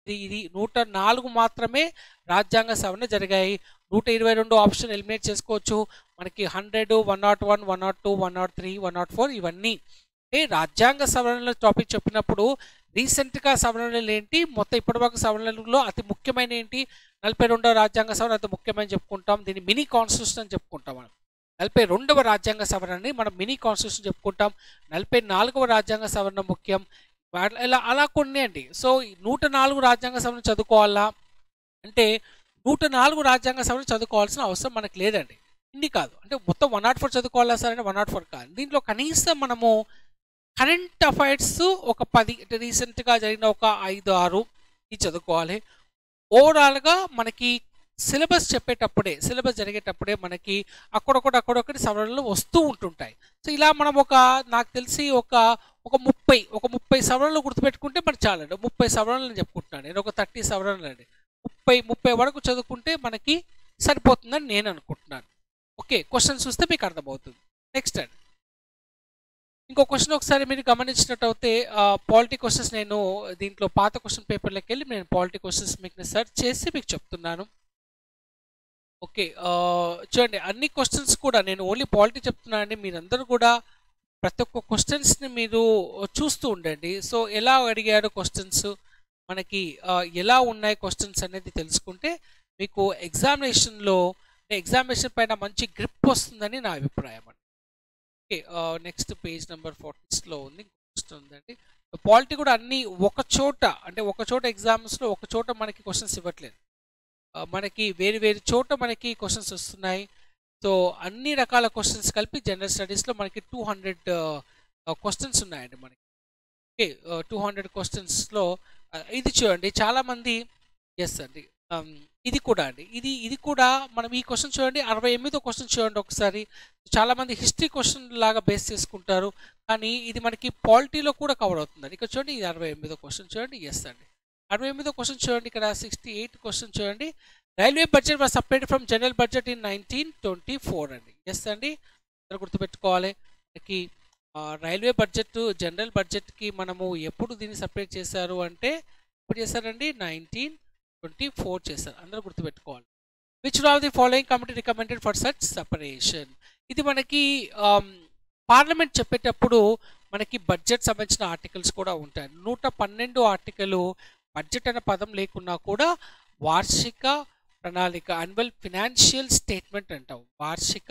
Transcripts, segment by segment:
ఇది ఇది నూట నాలుగు మాత్రమే రాజ్యాంగ సవరణ జరిగాయి నూట ఇరవై రెండు ఆప్షన్ ఎలిమినేట్ చేసుకోవచ్చు మనకి hundred one nought one one nought two one nought three one nought four ఇవన్నీ అంటే రాజ్యాంగ సవరణల టాపిక్ చెప్పినప్పుడు రీసెంట్గా సవరణలు ఏంటి మొత్తం ఇప్పటివరకు సవరణలలో అతి ముఖ్యమైన ఏంటి నలభై రెండవ రాజ్యాంగ సవరణ అతి ముఖ్యమైన చెప్పుకుంటాం దీన్ని మినీ కాన్స్టిట్యూషన్ అని చెప్పుకుంటాం మనం నలభై రెండవ రాజ్యాంగ సవరణని మనం మినీ కాన్స్టిట్యూషన్ చెప్పుకుంటాం నలభై నాలుగవ రాజ్యాంగ సవరణ ముఖ్యం వా- ఇలా అలా కొన్ని అండి సో ఈ నూట నాలుగు రాజ్యాంగ సవరణ చదువుకోవాలా అంటే నూట నాలుగు రాజ్యాంగ సవరణ చదువుకోవాల్సిన అవసరం మనకు లేదండి ఇన్ని కాదు అంటే మొత్తం వన్ నాట్ ఫోర్ చదువుకోవాలా సరే అంటే వన్ నాట్ ఫోర్ కాదు దీంట్లో కనీసం మనము కరెంట్ అఫైర్స్ ఒక పది అంటే రీసెంట్గా జరిగిన ఒక ఐదు ఆరు ఇది చదువుకోవాలి ఓవరాల్గా మనకి సిలబస్ చెప్పేటప్పుడే సిలబస్ జరిగేటప్పుడే మనకి అక్కడొకటి అక్కడొకటి సవరణలు వస్తూ ఉంటుంటాయి సో ఇలా మనం ఒక నాకు తెలిసి ఒక ఒక ముప్పై ఒక ముప్పై సవరణలు గుర్తుపెట్టుకుంటే మనకి చాలండి ముప్పై సవరణలు చెప్పుకుంటున్నాను నేను ఒక థర్టీ సవరణలు అండి ముప్పై ముప్పై వరకు చదువుకుంటే మనకి సరిపోతుందని నేను అనుకుంటున్నాను ఓకే క్వశ్చన్ చూస్తే మీకు అర్థమవుతుంది నెక్స్ట్ అండి ఇంకో క్వశ్చన్ ఒకసారి మీరు గమనించినట్టయితే పాలిటీ క్వశ్చన్స్ నేను దీంట్లో పాత క్వశ్చన్ పేపర్లోకి వెళ్ళి నేను పాలిటీ క్వశ్చన్స్ మీకు సెర్చ్ చేసి మీకు చెప్తున్నాను ఓకే ఆ, చూడండి అన్ని క్వశ్చన్స్ కూడా నేను ఓన్లీ పాలిటీ చెప్తున్నానండి మీరందరూ కూడా ప్రతి ఒక్క క్వశ్చన్స్ని మీరు చూస్తూ ఉండండి సో ఎలా అడిగారు క్వశ్చన్స్ మనకి ఆ, ఎలా ఉన్నాయి క్వశ్చన్స్ అనేది తెలుసుకుంటే మీకు ఎగ్జామినేషన్లో ఎగ్జామినేషన్ పైన మంచి గ్రిప్ వస్తుందని నా అభిప్రాయం అండి ఓకే నెక్స్ట్ పేజ్ నెంబర్ ఫార్టీస్లో ఉంది క్వశ్చన్ ఉందండి పాలిటీ కూడా అన్ని ఒక చోట అంటే ఒక చోట ఎగ్జామ్స్లో ఒక చోట మనకి క్వశ్చన్స్ ఇవ్వట్లేదు ఆ, మనకి వేరు వేరు చోట మనకి క్వశ్చన్స్ వస్తున్నాయి సో అన్ని రకాల క్వశ్చన్స్ కలిపి జనరల్ స్టడీస్లో మనకి టూ హండ్రెడ్ క్వశ్చన్స్ ఉన్నాయండి మనకి ఓకే టూ హండ్రెడ్ క్వశ్చన్స్లో ఇది చూడండి చాలామంది ఎస్ అండి um, ఇది కూడా అండి ఇది ఇది కూడా మనం ఈ క్వశ్చన్ చూడండి అరవై ఎనిమిదో క్వశ్చన్ చూడండి ఒకసారి చాలామంది హిస్టరీ క్వశ్చన్ లాగా బేస్ చేసుకుంటారు కానీ ఇది మనకి పాలిటీలో కూడా కవర్ అవుతుంది ఇక్కడ చూడండి ఇది అరవై ఎనిమిదో క్వశ్చన్ చూడండి ఎస్ అండి అరవై ఎనిమిదో క్వశ్చన్ చూడండి ఇక్కడ సిక్స్టీ ఎయిట్ క్వశ్చన్ చూడండి railway budget was separate from general budget in nineteen twenty four అండి ఎస్ అండి అందరూ గుర్తుపెట్టుకోవాలి మనకి ఆ, రైల్వే బడ్జెట్ జనరల్ బడ్జెట్కి మనము ఎప్పుడు దీన్ని సపరేట్ చేశారు అంటే ఎప్పుడు చేశారండి నైన్టీన్ ట్వంటీ ఫోర్ చేశారు అందరూ గుర్తుపెట్టుకోవాలి which of the following committee recommended for such separation ఇది మనకి పార్లమెంట్ చెప్పేటప్పుడు మనకి బడ్జెట్ సంబంధించిన ఆర్టికల్స్ కూడా ఉంటాయి నూట పన్నెండు ఆర్టికల్ బడ్జెట్ అనే పదం లేకున్నా కూడా వార్షిక ప్రణాళిక అన్యువల్ ఫినాన్షియల్ స్టేట్మెంట్ అంటాం వార్షిక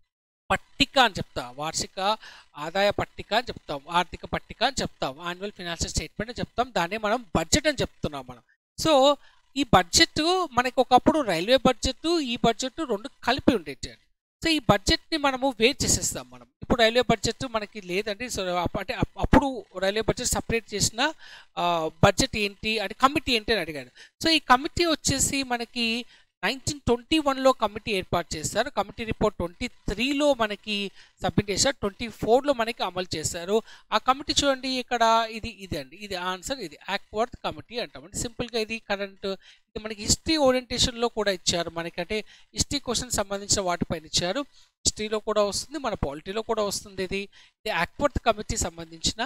పట్టిక అని చెప్తాం వార్షిక ఆదాయ పట్టిక అని చెప్తాం ఆర్థిక పట్టిక అని చెప్తాం యాన్యువల్ ఫినాన్షియల్ స్టేట్మెంట్ అని చెప్తాం దాన్నే మనం బడ్జెట్ అని చెప్తున్నాం మనం సో ఈ బడ్జెట్ మనకి ఒకప్పుడు రైల్వే బడ్జెట్ ఈ బడ్జెట్ రెండు కలిపి ఉండేది సో ఈ బడ్జెట్ని మనము వేరు చేసేస్తాం మనం ఇప్పుడు రైల్వే బడ్జెట్ మనకి లేదండి సో అప్ప- అంటే అప్- అప్పుడు రైల్వే బడ్జెట్ సపరేట్ చేసిన బడ్జెట్ ఏంటి అంటే కమిటీ ఏంటి అని అడిగాడు సో ఈ కమిటీ వచ్చేసి మనకి నైన్టీన్ ట్వంటీ వన్లో కమిటీ ఏర్పాటు చేస్తారు కమిటీ రిపోర్ట్ ట్వంటీ త్రీలో మనకి సబ్మిట్ చేశారు ట్వంటీ ఫోర్లో మనకి అమలు చేశారు ఆ కమిటీ చూడండి ఇక్కడ ఇది ఇది అండి ఇది ఆన్సర్ ఇది యాక్వర్త్ కమిటీ అంటాం అంటే సింపుల్గా ఇది కరెంట్ ఇది మనకి హిస్టరీ ఓరియంటేషన్లో కూడా ఇచ్చారు మనకి అంటే హిస్టరీ క్వశ్చన్ సంబంధించిన వాటిపైన ఇచ్చారు హిస్టరీలో కూడా వస్తుంది మన పాలిటీలో కూడా వస్తుంది ఇది ఇది యాక్వర్త్ కమిటీ సంబంధించిన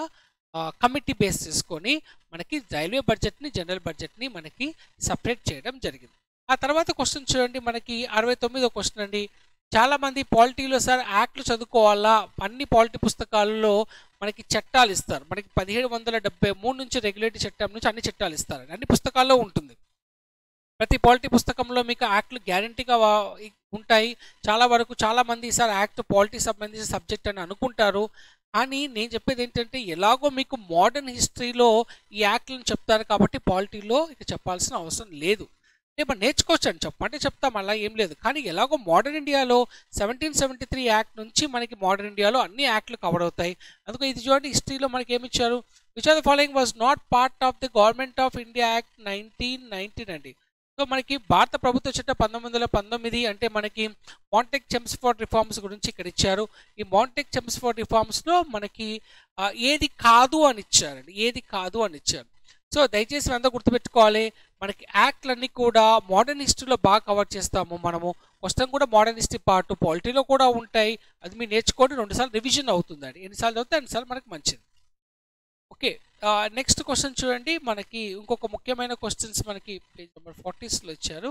కమిటీ బేస్ చేసుకొని మనకి రైల్వే బడ్జెట్ని జనరల్ బడ్జెట్ని మనకి సపరేట్ చేయడం జరిగింది ఆ తర్వాత క్వశ్చన్ చూడండి మనకి అరవై తొమ్మిదో క్వశ్చన్ అండి చాలా మంది పాలిటీలో సార్ యాక్ట్లు చదువుకోవాలా అన్ని పాలిటీ పుస్తకాలలో మనకి చట్టాలు ఇస్తారు మనకి పదిహేడు వందల డెబ్బై మూడు నుంచి రెగ్యులేటరీ చట్టం నుంచి అన్ని చట్టాలు ఇస్తారు అన్ని పుస్తకాల్లో ఉంటుంది ప్రతి పాలిటీ పుస్తకంలో మీకు యాక్ట్లు గ్యారంటీగా ఉంటాయి చాలా వరకు చాలా మంది సార్ యాక్ట్ పాలిటీ సంబంధించిన సబ్జెక్ట్ అని అనుకుంటారు కానీ నేను చెప్పేది ఏంటంటే ఎలాగో మీకు మోడర్న్ హిస్టరీలో ఈ యాక్ట్లను చెప్తారు కాబట్టి పాలిటీలో ఇక చెప్పాల్సిన అవసరం లేదు అంటే మనం నేర్చుకోవచ్చు అని చెప్పమంటే చెప్తాం అలా ఏం లేదు కానీ ఎలాగో మోడర్న్ ఇండియాలో సెవెంటీన్ సెవెంటీ త్రీ యాక్ట్ నుంచి మనకి మోడర్న్ ఇండియాలో అన్ని యాక్ట్లు కవర్ అవుతాయి అందుకే ఇది చూడండి హిస్టరీలో మనకి ఏమి ఇచ్చారు which are the following was not part of the government of India act nineteen nineteen అండి సో మనకి భారత ప్రభుత్వ చట్టం పంతొమ్మిది వందల పంతొమ్మిది అంటే మనకి మాంటెక్ చెమ్స్ఫోర్డ్ రిఫార్మ్స్ గురించి ఇక్కడ ఇచ్చారు ఈ మాంటెక్ చెమ్స్ఫోర్డ్ రిఫార్మ్స్లో మనకి ఆ, ఏది కాదు అని ఇచ్చారండి ఏది కాదు అని ఇచ్చారు సో దయచేసి అందరూ గుర్తుపెట్టుకోవాలి మనకి యాక్ట్లన్నీ కూడా మోడర్న్ హిస్టరీలో బాగా కవర్ చేస్తాము మనము క్వశ్చన్ కూడా మోడర్న్ హిస్టరీ పార్ట్ పాలిటీలో కూడా ఉంటాయి అది మీరు నేర్చుకోండి రెండుసార్లు రివిజన్ అవుతుందండి ఎన్నిసార్లు అవుతాయి అన్నిసార్లు మనకి మంచిది ఓకే నెక్స్ట్ క్వశ్చన్ చూడండి మనకి ఇంకొక ముఖ్యమైన క్వశ్చన్స్ మనకి పేజ్ నెంబర్ ఫార్టీస్లో ఇచ్చారు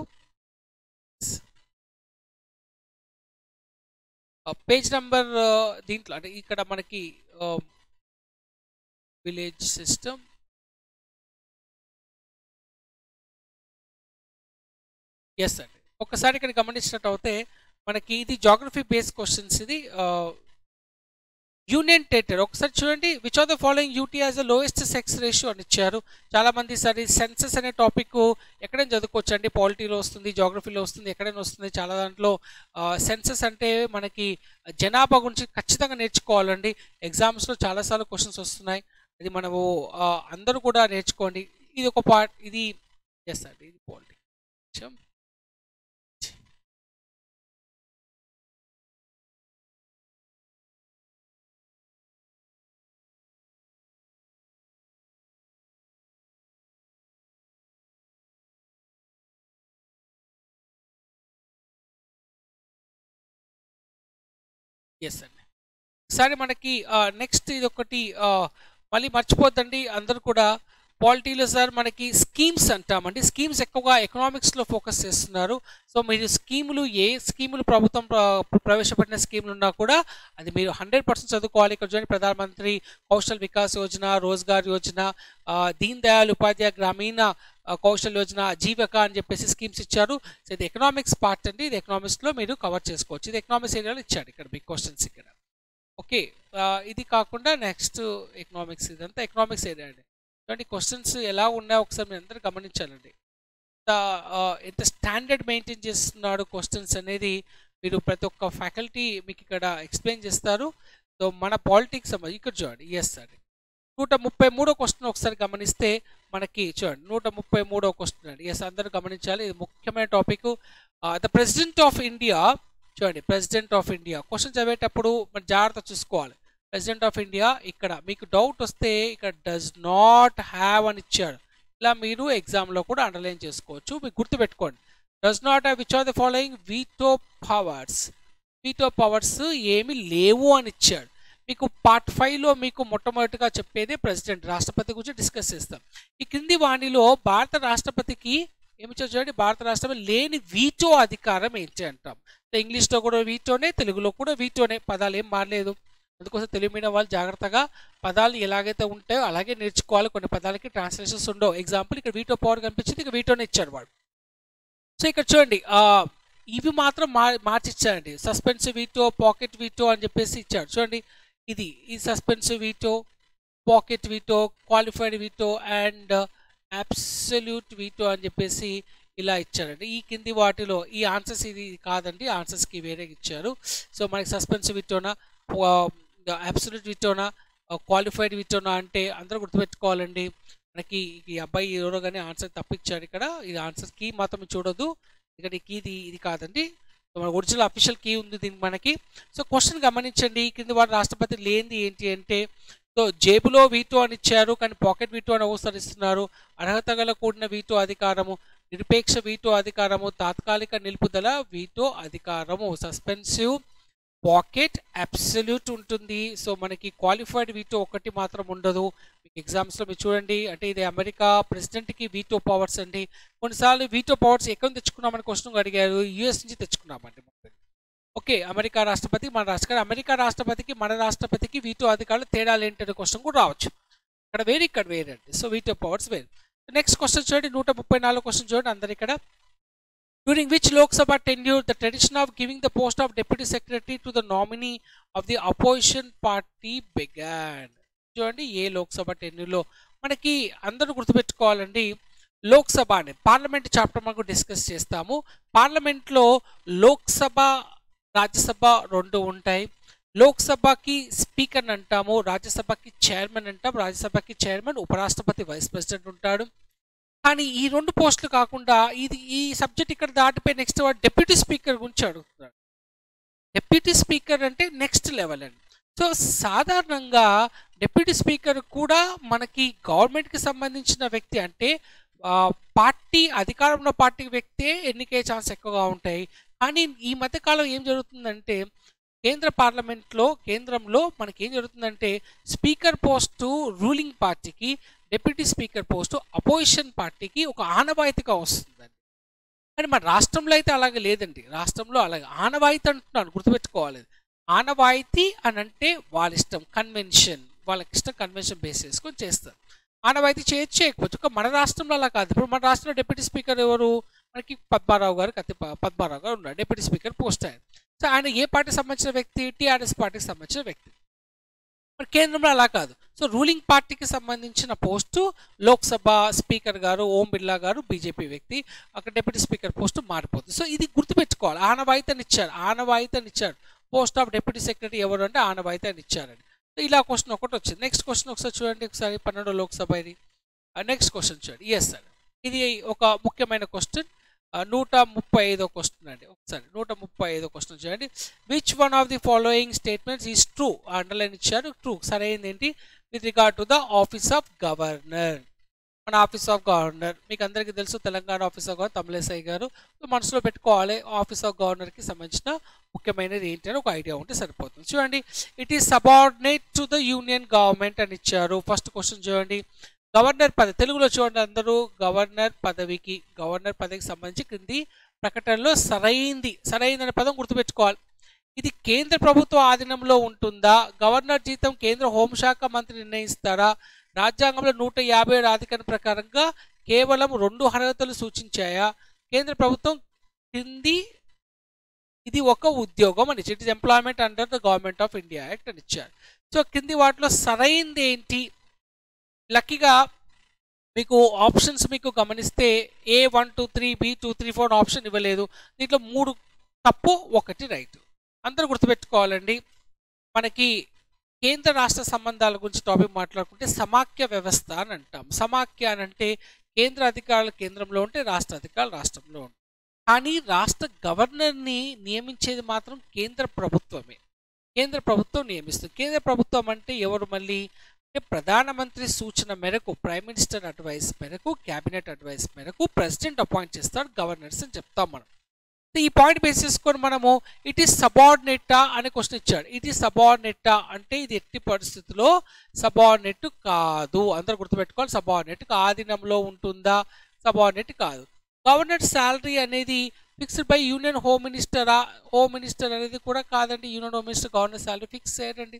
పేజ్ నెంబర్ దీంట్లో అంటే ఇక్కడ మనకి విలేజ్ సిస్టమ్ ఎస్ అండి ఒకసారి ఇక్కడ గమనించినట్టు అయితే మనకి ఇది జాగ్రఫీ బేస్డ్ క్వశ్చన్స్ ఇది యూనియన్ టెరిటరీ ఒకసారి చూడండి which are the following UT as the lowest sex ratio అని ఇచ్చారు చాలా మంది సరే సెన్సస్ అనే టాపిక్ ఎక్కడైనా చదువుకోవచ్చు అండి పాలిటీలో వస్తుంది జాగ్రఫీలో వస్తుంది ఎక్కడైనా వస్తుంది చాలా దాంట్లో సెన్సస్ అంటే మనకి జనాభా గురించి ఖచ్చితంగా నేర్చుకోవాలండి ఎగ్జామ్స్లో చాలాసార్లు క్వశ్చన్స్ వస్తున్నాయి ఇది మనము ఆ, అందరూ కూడా నేర్చుకోండి ఇది ఒక పార్ట్ ఇది ఎస్ అండి ఇది పాలిటీ ఎస్ అండి సరే మనకి నెక్స్ట్ ఇది ఒకటి ఆ, మళ్ళీ మర్చిపోద్దండి అందరూ కూడా పాలిటీలో సార్ మనకి స్కీమ్స్ అంటామండి స్కీమ్స్ ఎక్కువగా ఎకనామిక్స్లో ఫోకస్ చేస్తున్నారు సో మీరు స్కీములు ఏ స్కీములు ప్రభుత్వం ప్ర- ప్రవేశపెట్టిన స్కీములు ఉన్నా కూడా అది మీరు హండ్రెడ్ పర్సెంట్ చదువుకోవాలి ఇక్కడ చూడండి ప్రధానమంత్రి కౌశల్ వికాస్ యోజన రోజ్గార్ యోజన ఆ, దీన్ దయాళ్ ఉపాధ్యాయ గ్రామీణ ఆ, కౌశల్ యోజన జీవిక అని చెప్పేసి స్కీమ్స్ ఇచ్చారు సో ఇది ఎకనామిక్స్ పార్ట్ అండి ఇది ఎకనామిక్స్లో మీరు కవర్ చేసుకోవచ్చు ఇది ఎకనామిక్స్ ఏరియాలో ఇచ్చాడు ఇక్కడ బిగ్ క్వశ్చన్స్ ఇక్కడ ఓకే ఆ, ఇది కాకుండా నెక్స్ట్ ఎకనామిక్స్ ఇదంతా ఎకనామిక్స్ ఏరియా అండి చూడండి క్వశ్చన్స్ ఎలా ఉన్నాయో ఒకసారి మీరు అందరూ గమనించాలండి ఎంత ఆ, ఎంత స్టాండర్డ్ మెయింటైన్ చేస్తున్నాడు క్వశ్చన్స్ అనేది మీరు ప్రతి ఒక్క ఫ్యాకల్టీ మీకు ఇక్కడ ఎక్స్ప్లెయిన్ చేస్తారు సో మన పాలిటిక్స్ ఇక్కడ చూడండి ఎస్ అండి నూట ముప్పై మూడో క్వశ్చన్ ఒకసారి గమనిస్తే మనకి చూడండి నూట ముప్పై మూడో క్వశ్చన్ అండి ఎస్ అందరూ గమనించాలి ఇది ముఖ్యమైన topic the president of India చూడండి ప్రెసిడెంట్ ఆఫ్ ఇండియా క్వశ్చన్ చదివేటప్పుడు మనం జాగ్రత్త చూసుకోవాలి ప్రెసిడెంట్ ఆఫ్ ఇండియా ఇక్కడ మీకు డౌట్ వస్తే ఇక్కడ డస్ నాట్ హ్యావ్ అని ఇచ్చాడు ఇలా మీరు ఎగ్జామ్లో కూడా అండర్లైన్ చేసుకోవచ్చు మీకు గుర్తుపెట్టుకోండి does not have which are the following veto powers veto powers ఏమి లేవు అని ఇచ్చాడు మీకు పార్ట్ ఫైవ్లో మీకు మొట్టమొదటిగా చెప్పేది ప్రెసిడెంట్ రాష్ట్రపతి గురించి డిస్కస్ చేస్తాం ఈ క్రింది వాణిలో భారత రాష్ట్రపతికి ఏమి ఇచ్చారు చూడండి భారత రాష్ట్రపతి లేని వీటో అధికారం ఏంటి అంటాం సో ఇంగ్లీష్లో కూడా వీటోనే తెలుగులో కూడా వీటోనే పదాలు ఏం మారలేదు అందుకోసం తెలుగు మీడియం వాళ్ళు జాగ్రత్తగా పదాలు ఎలాగైతే ఉంటాయో అలాగే నేర్చుకోవాలి కొన్ని పదాలకి ట్రాన్స్లేషన్స్ ఉండవు ఎగ్జాంపుల్ ఇక్కడ వీటో పవర్ కనిపించింది ఇక వీటోనే ఇచ్చాడు వాడు సో ఇక్కడ చూడండి ఆ, ఇవి మాత్రం మార్ మార్చిచ్చాడండి సస్పెన్సివ్ వీటో పాకెట్ వీటో అని చెప్పేసి ఇచ్చాడు చూడండి ఇది ఈ suspensive veto pocket veto qualified veto and absolute veto అని చెప్పేసి ఇలా ఇచ్చారండి ఈ కింది వాటిలో ఈ ఆన్సర్స్ ఇది కాదండి ఆన్సర్స్కి వేరే ఇచ్చారు సో మనకి సస్పెన్సివ్ వీటోనా అబ్సల్యూట్ వీటోనా క్వాలిఫైడ్ వీటోనా అంటే అందరూ గుర్తుపెట్టుకోవాలండి మనకి ఈ అబ్బాయి ఎవరో కానీ ఆన్సర్ తప్పించాడు ఇక్కడ ఇది ఆన్సర్ కీ మాత్రం చూడొద్దు ఇక్కడ ఈ కీ ఇది ఇది కాదండి సో మన ఒరిజినల్ అఫీషియల్ కీ ఉంది దీనికి మనకి సో క్వశ్చన్ గమనించండి కింద వాడు రాష్ట్రపతి లేనిది ఏంటి అంటే సో జేబులో వీటో అని ఇచ్చారు కానీ పాకెట్ వీటో అని అవసరిస్తున్నారు అర్హత గల కూడిన వీటో అధికారము నిరపేక్ష వీటో అధికారము తాత్కాలిక నిలుపుదల వీటో అధికారము సస్పెన్సివ్ పాకెట్ అబ్సల్యూట్ ఉంటుంది సో మనకి క్వాలిఫైడ్ వీటో ఒకటి మాత్రం ఉండదు మీకు ఎగ్జామ్స్లో మీరు చూడండి అంటే ఇది అమెరికా ప్రెసిడెంట్కి వీటో పవర్స్ అండి కొన్నిసార్లు వీటో పవర్స్ ఎక్కడ నుంచి తెచ్చుకున్నామని క్వశ్చన్ అడిగారు యూఎస్ నుంచి తెచ్చుకున్నామండి ఓకే అమెరికా రాష్ట్రపతి మన రాష్ట్ర అమెరికా రాష్ట్రపతికి మన రాష్ట్రపతికి వీటో అధికారులు తేడాలు ఏంటనే క్వశ్చన్ కూడా రావచ్చు ఇక్కడ వేరే ఇక్కడ వేరే అండి సో వీటో పవర్స్ వేరు నెక్స్ట్ క్వశ్చన్ చూడండి నూట ముప్పై నాలుగు క్వశ్చన్ చూడండి అందరు ఇక్కడ during which Lok Sabha tenure the tradition of giving the post of deputy secretary to the nominee of the opposition party began చూడండి ఏ లోక్సభ టెన్యూర్లో మనకి అందరూ గుర్తుపెట్టుకోవాలండి లోక్సభ అని పార్లమెంట్ చాప్టర్ మనకు డిస్కస్ చేస్తాము పార్లమెంట్లో లోక్సభ రాజ్యసభ రెండు ఉంటాయి లోక్సభకి స్పీకర్ అంటాము రాజ్యసభకి చైర్మన్ అంటాం రాజ్యసభకి చైర్మన్ ఉపరాష్ట్రపతి వైస్ ప్రెసిడెంట్ ఉంటాడు కానీ ఈ రెండు పోస్టులు కాకుండా ఇది ఈ సబ్జెక్ట్ ఇక్కడ దాటిపోయి నెక్స్ట్ వాడు డెప్యూటీ స్పీకర్ గురించి అడుగుతున్నాడు డెప్యూటీ స్పీకర్ అంటే నెక్స్ట్ లెవెల్ అండి సో సాధారణంగా డెప్యూటీ స్పీకర్ కూడా మనకి గవర్నమెంట్కి సంబంధించిన వ్యక్తి అంటే ఆ, పార్టీ అధికారంలో పార్టీ వ్యక్తే ఎన్నికే ఛాన్స్ ఎక్కువగా ఉంటాయి కానీ ఈ మధ్యకాలం ఏం జరుగుతుందంటే కేంద్ర పార్లమెంట్లో కేంద్రంలో మనకి ఏం జరుగుతుందంటే స్పీకర్ పోస్టు రూలింగ్ పార్టీకి డిప్యూటీ స్పీకర్ పోస్టు అపోజిషన్ పార్టీకి ఒక ఆనవాయితీగా వస్తుందండి కానీ మన రాష్ట్రంలో అయితే అలాగే లేదండి రాష్ట్రంలో అలాగే ఆనవాయితీ అంటున్నాను గుర్తుపెట్టుకోవాలి ఆనవాయితీ అని అంటే వాళ్ళ ఇష్టం కన్వెన్షన్ వాళ్ళకి ఇష్టం కన్వెన్షన్ బేస్ చేసుకొని చేస్తారు ఆనవాయితీ చేయొచ్చు చేయకపోవచ్చు ఒక మన రాష్ట్రంలో అలా కాదు ఇప్పుడు మన రాష్ట్రంలో డిప్యూటీ స్పీకర్ ఎవరు మనకి పద్మారావు గారు కత్తి పద్మారావు గారు ఉన్నారు డిప్యూటీ స్పీకర్ పోస్ట్ ఆయన సో ఆయన ఏ పార్టీకి సంబంధించిన వ్యక్తి టీఆర్ఎస్ పార్టీకి సంబంధించిన వ్యక్తి మరి కేంద్రంలో అలా కాదు సో రూలింగ్ పార్టీకి సంబంధించిన పోస్టు లోక్సభ స్పీకర్ గారు ఓం బిర్లా గారు బీజేపీ వ్యక్తి అక్కడ డిప్యూటీ స్పీకర్ పోస్టు మారిపోతుంది సో ఇది గుర్తుపెట్టుకోవాలి ఆనవాయితీని ఇచ్చారు ఆనవాయితీని ఇచ్చారు పోస్ట్ ఆఫ్ డిప్యూటీ సెక్రటరీ ఎవరు అంటే ఆనవాయితీని ఇచ్చారండి సో ఇలా క్వశ్చన్ ఒకటి వచ్చింది నెక్స్ట్ క్వశ్చన్ ఒకసారి చూడండి ఒకసారి పన్నెండో లోక్సభ ఇది నెక్స్ట్ క్వశ్చన్ చూడండి ఎస్ సార్ ఇది ఒక ముఖ్యమైన క్వశ్చన్ నూట ముప్పై ఐదో క్వశ్చన్ అండి ఒకసారి నూట ముప్పై ఐదో క్వశ్చన్ చూడండి which one of the following statements is true underline ఇచ్చారు ట్రూ సరైనది ఏంటి with regard to the office of governor మన ఆఫీస్ ఆఫ్ గవర్నర్ మీకు అందరికీ తెలుసు Telangana office of governor Tamilisai గారు మనసులో పెట్టుకోవాలి ఆఫీస్ ఆఫ్ గవర్నర్కి సంబంధించిన ముఖ్యమైనది ఏంటి అని ఒక ఐడియా ఉంటే సరిపోతుంది చూడండి it is subordinate to the union government అని ఇచ్చారు ఫస్ట్ క్వశ్చన్ చూడండి గవర్నర్ పదవి తెలుగులో చూడండి అందరూ గవర్నర్ పదవికి గవర్నర్ పదవికి సంబంధించి క్రింది ప్రకటనలో సరైంది సరైంది అనే పదం గుర్తుపెట్టుకోవాలి ఇది కేంద్ర ప్రభుత్వ ఆధీనంలో ఉంటుందా గవర్నర్ జీతం కేంద్ర హోంశాఖ మంత్రి నిర్ణయిస్తారా రాజ్యాంగంలో నూట యాభై ఏడు అధికారం ప్రకారంగా కేవలం రెండు అర్హతలు సూచించాయా కేంద్ర ప్రభుత్వం క్రింది ఇది ఒక ఉద్యోగం అని it is employment under the government of India act అని ఇచ్చారు సో కింది వాటిలో సరైంది ఏంటి లక్కీగా మీకు ఆప్షన్స్ మీకు గమనిస్తే A one two three B two three four option ఇవ్వలేదు దీంట్లో మూడు తప్పు ఒకటి రైట్ అందరూ గుర్తుపెట్టుకోవాలండి మనకి కేంద్ర రాష్ట్ర సంబంధాల గురించి టాపిక్ మాట్లాడుకుంటే సమాఖ్య వ్యవస్థ అని అంటాం సమాఖ్య అని అంటే కేంద్ర అధికారులు కేంద్రంలో ఉంటే రాష్ట్ర అధికారులు రాష్ట్రంలో ఉంటాయి కానీ రాష్ట్ర గవర్నర్ని నియమించేది మాత్రం కేంద్ర ప్రభుత్వమే కేంద్ర ప్రభుత్వం నియమిస్తుంది కేంద్ర ప్రభుత్వం అంటే ఎవరు మళ్ళీ అంటే ప్రధానమంత్రి సూచన మేరకు ప్రైమ్ మినిస్టర్ అడ్వైస్ మేరకు క్యాబినెట్ అడ్వైస్ మేరకు ప్రెసిడెంట్ అపాయింట్ చేస్తాడు గవర్నర్స్ అని చెప్తాం మనం ఈ పాయింట్ బేస్ చేసుకొని మనము ఇట్ ఈస్ సబార్డినేటా అనే క్వశ్చన్ ఇచ్చాడు ఇట్ ఈస్ సబార్డినేటా అంటే ఇది ఎట్టి పరిస్థితిలో సబార్డినేట్ కాదు అందరూ గుర్తుపెట్టుకోవాలి సబార్డినేట్ ఆధీనంలో ఉంటుందా సబార్డినేట్ కాదు గవర్నర్ శాలరీ అనేది ఫిక్స్డ్ బై యూనియన్ హోమ్ మినిస్టరా హోమ్ మినిస్టర్ అనేది కూడా కాదండి union home minister governor salary fix చేయరండి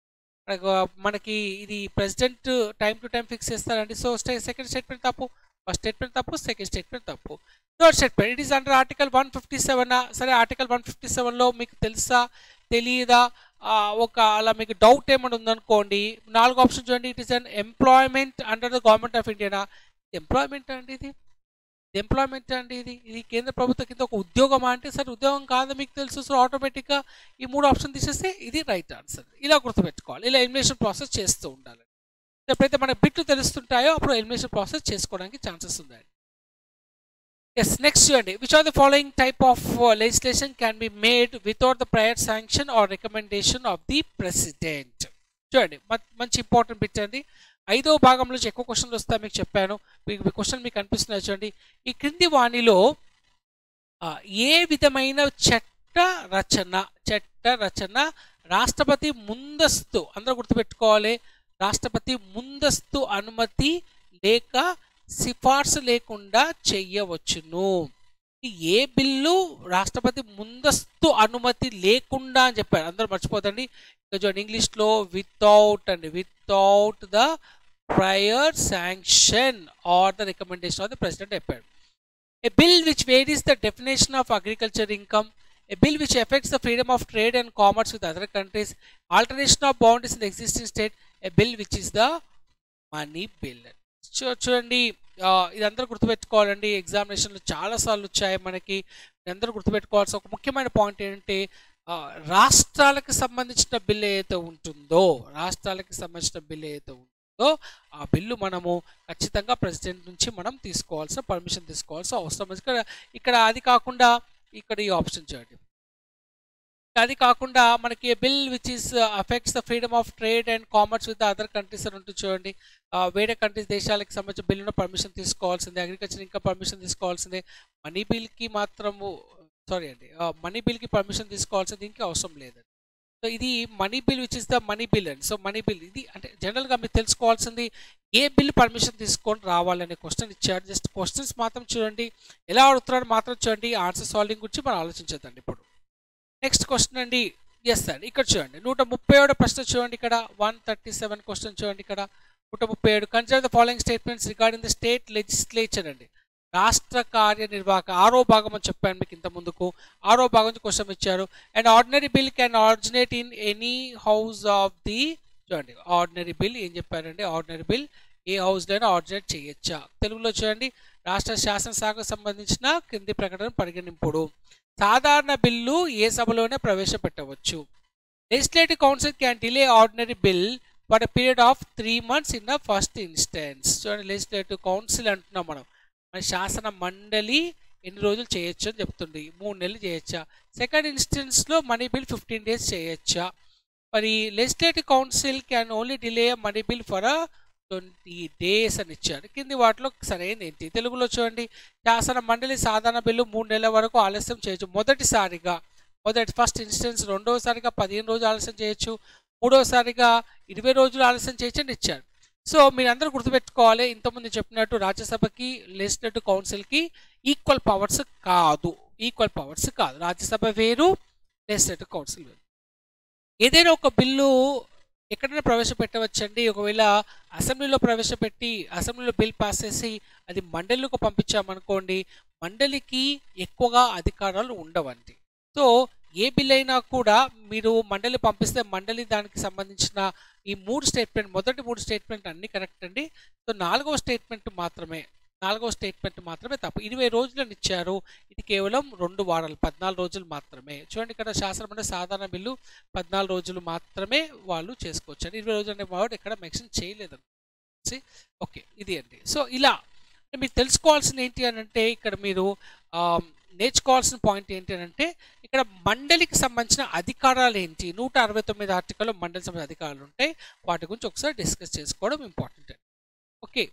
మనకి ఇది president time to time fix చేస్తారండి సో సెకండ్ స్టేట్మెంట్ తప్పు ఫస్ట్ స్టేట్మెంట్ తప్పు సెకండ్ స్టేట్మెంట్ తప్పు third statement it is under article one fifty seven సరే ఆర్టికల్ వన్ ఫిఫ్టీ సెవెన్లో మీకు తెలుసా తెలియదా ఒక అలా మీకు డౌట్ ఏమైనా ఉందనుకోండి నాలుగు ఆప్షన్ చూడండి it is an employment under the government of ఇండియానా ఎంప్లాయ్మెంట్ అండి ఇది ఎంప్లాయ్మెంట్ అండి ఇది ఇది కేంద్ర ప్రభుత్వం కింద ఒక ఉద్యోగం అంటే సరే ఉద్యోగం కాదు మీకు తెలుసు సో ఆటోమేటిక్గా ఈ మూడు ఆప్షన్ తీసేస్తే ఇది రైట్ ఆన్సర్ ఇలా గుర్తుపెట్టుకోవాలి ఇలా ఎలిమినేషన్ ప్రాసెస్ చేస్తూ ఉండాలి ఎప్పుడైతే మనకు బిట్లు తెలుస్తుంటాయో అప్పుడు ఎలిమినేషన్ ప్రాసెస్ చేసుకోవడానికి ఛాన్సెస్ ఉన్నాయి ఎస్ నెక్స్ట్ చూడండి which are the following type of legislation can be made without the prior sanction or recommendation of the president చూడండి మంచి ఇంపార్టెంట్ బిట్ అండి ఐదో భాగంలో ఎక్కువ క్వశ్చన్లు వస్తాయి మీకు చెప్పాను మీకు క్వశ్చన్ మీకు అనిపిస్తున్నాయి చూడండి ఈ క్రింది వాణిలో ఏ విధమైన చట్ట రచన చట్ట రచన రాష్ట్రపతి ముందస్తు అందరూ గుర్తుపెట్టుకోవాలి రాష్ట్రపతి ముందస్తు అనుమతి లేక సిఫార్సు లేకుండా చెయ్యవచ్చును ఏ బిల్లు రాష్ట్రపతి ముందస్తు అనుమతి లేకుండా అని చెప్పారు అందరూ మర్చిపోతండి చూడండి ఇంగ్లీష్లో వితౌట్ అండి without the prior sanction or the recommendation of the president చెప్పాడు a bill which varies the definition of agriculture income a bill which affects the freedom of trade and commerce with other countries, alteration of boundaries in the existing state, a bill which is the money bill. చూడండి ఇది అందరూ గుర్తుపెట్టుకోవాలండి ఎగ్జామినేషన్లో చాలాసార్లు వచ్చాయి మనకి అందరూ గుర్తుపెట్టుకోవాల్సిన ఒక ముఖ్యమైన పాయింట్ ఏంటంటే రాష్ట్రాలకు సంబంధించిన బిల్ ఏదైతే ఉంటుందో రాష్ట్రాలకు సంబంధించిన బిల్ ఏదైతే ఉంటుందో ఆ బిల్లు మనము ఖచ్చితంగా ప్రెసిడెంట్ నుంచి మనం తీసుకోవాల్సిన పర్మిషన్ తీసుకోవాల్సిన అవసరం ఇక్కడ ఇక్కడ అది కాకుండా ఇక్కడ ఈ ఆప్షన్ చూడండి అది కాకుండా మనకి bill which is affects the freedom of trade and commerce with other countries అని ఉంటుంది చూడండి వేరే కంట్రీస్ దేశాలకు సంబంధించిన బిల్లును పర్మిషన్ తీసుకోవాల్సిందే అగ్రికల్చర్ ఇంకా పర్మిషన్ తీసుకోవాల్సిందే మనీ బిల్కి మాత్రము సారీ అండి మనీ బిల్కి పర్మిషన్ తీసుకోవాల్సింది దీనికి అవసరం లేదండి సో ఇది money bill which is the money bill అండి సో మనీ బిల్ ఇది అంటే జనరల్గా మీరు తెలుసుకోవాల్సింది ఏ బిల్ పర్మిషన్ తీసుకొని రావాలనే క్వశ్చన్ ఇచ్చాడు జస్ట్ క్వశ్చన్స్ మాత్రం చూడండి ఎలా అడుగుతున్నాడు మాత్రం చూడండి ఆన్సర్ సాల్వింగ్ గురించి మనం ఆలోచించదండి ఇప్పుడు నెక్స్ట్ క్వశ్చన్ అండి ఎస్ అండి ఇక్కడ చూడండి నూట ముప్పై ఏడు ప్రశ్న చూడండి ఇక్కడ వన్ థర్టీ సెవెన్ క్వశ్చన్ చూడండి ఇక్కడ నూట ముప్పై ఏడు consider the following statements regarding the state legislature అండి రాష్ట్ర కార్యనిర్వాహక ఆరో భాగం అని చెప్పాను మీకు ఇంత ముందుకు ఆరో భాగం నుంచి క్వశ్చన్ ఇచ్చారు and ordinary bill can originate in any house of the చూడండి ఆర్డినరీ బిల్ ఏం చెప్పారండి ఆర్డినరీ బిల్ ఏ హౌస్లోనే ఆర్డినేట్ చేయొచ్చా తెలుగులో చూడండి రాష్ట్ర శాసనశాఖకు సంబంధించిన క్రింది ప్రకటన పరిగణింపుడు సాధారణ బిల్లు ఏ సభలోనే ప్రవేశపెట్టవచ్చు legislative council can delay ordinary bill for period of three months in the first instance చూడండి లెజిస్లేటివ్ కౌన్సిల్ అంటున్నాం మనం మన శాసన మండలి ఎన్ని రోజులు చేయొచ్చు అని చెప్తుంది మూడు నెలలు చేయొచ్చా సెకండ్ ఇన్స్టెన్స్లో మనీ బిల్ ఫిఫ్టీన్ డేస్ చేయొచ్చా మరి legislative council can only delay money bill for twenty days అని ఇచ్చారు కింది వాటిలో సరైనది ఏంటి తెలుగులో చూడండి శాసన మండలి సాధారణ బిల్లు మూడు నెలల వరకు ఆలస్యం చేయొచ్చు మొదటిసారిగా మొదటి ఫస్ట్ ఇన్స్టెన్స్ రెండోసారిగా పదిహేను రోజులు ఆలస్యం చేయొచ్చు మూడోసారిగా ఇరవై రోజులు ఆలస్యం చేయొచ్చు అని ఇచ్చారు సో మీరందరూ గుర్తుపెట్టుకోవాలి ఇంతకుముందు చెప్పినట్టు రాజ్యసభకి లెజిస్లేటివ్ కౌన్సిల్కి ఈక్వల్ పవర్స్ కాదు ఈక్వల్ పవర్స్ కాదు రాజ్యసభ వేరు లెజిస్లేటివ్ కౌన్సిల్ వేరు ఏదైనా ఒక బిల్లు ఎక్కడైనా ప్రవేశపెట్టవచ్చండి ఒకవేళ అసెంబ్లీలో ప్రవేశపెట్టి అసెంబ్లీలో బిల్ పాస్ చేసి అది మండలికి పంపించామనుకోండి మండలికి ఎక్కువగా అధికారాలు ఉండవండి సో ఏ బిల్ అయినా కూడా మీరు మండలి పంపిస్తే మండలి దానికి సంబంధించిన ఈ మూడు స్టేట్మెంట్ మొదటి మూడు స్టేట్మెంట్ అన్ని కరెక్ట్ అండి సో నాలుగవ స్టేట్మెంట్ మాత్రమే నాలుగవ స్టేట్మెంట్ మాత్రమే తప్పు ఇరవై రోజులను ఇచ్చారు ఇది కేవలం రెండు వారాలు పద్నాలుగు రోజులు మాత్రమే చూడండి ఇక్కడ శాసనం అంటే సాధారణ బిల్లు పద్నాలుగు రోజులు మాత్రమే వాళ్ళు చేసుకోవచ్చు అండి ఇరవై రోజులు అనే వర్డ్ ఎక్కడ మెన్షన్ చేయలేదు ఓకే ఇది అండి సో ఇలా మీరు తెలుసుకోవాల్సింది ఏంటి అని అంటే ఇక్కడ మీరు నేర్చుకోవాల్సిన పాయింట్ ఏంటి అని అంటే ఇక్కడ మండలికి సంబంధించిన అధికారాలు ఏంటి నూట అరవై తొమ్మిది ఆర్టికల్లో మండలికి సంబంధించిన అధికారాలు ఉంటాయి వాటి గురించి ఒకసారి డిస్కస్ చేసుకోవడం ఇంపార్టెంట్ అండి ఓకే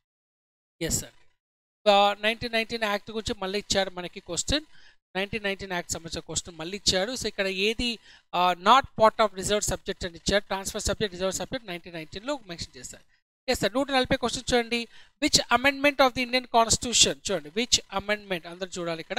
ఎస్ అండి నైన్టీన్ నైన్టీన్ యాక్ట్ గురించి మళ్ళీ ఇచ్చారు మనకి క్వశ్చన్ నైన్టీన్ నైన్టీన్ యాక్ట్ సంబంధించిన క్వశ్చన్ మళ్ళీ ఇచ్చాడు సో ఇక్కడ ఏది not part of reserve subject అని ఇచ్చారు transfer subject reserve subject nineteen నైన్టీన్లో మెన్షన్ చేస్తారు ఎస్ సార్ నూట నలభై క్వశ్చన్ చూడండి which amendment of the Indian constitution చూడండి విచ్ అమెండ్మెంట్ అందరు చూడాలి ఇక్కడ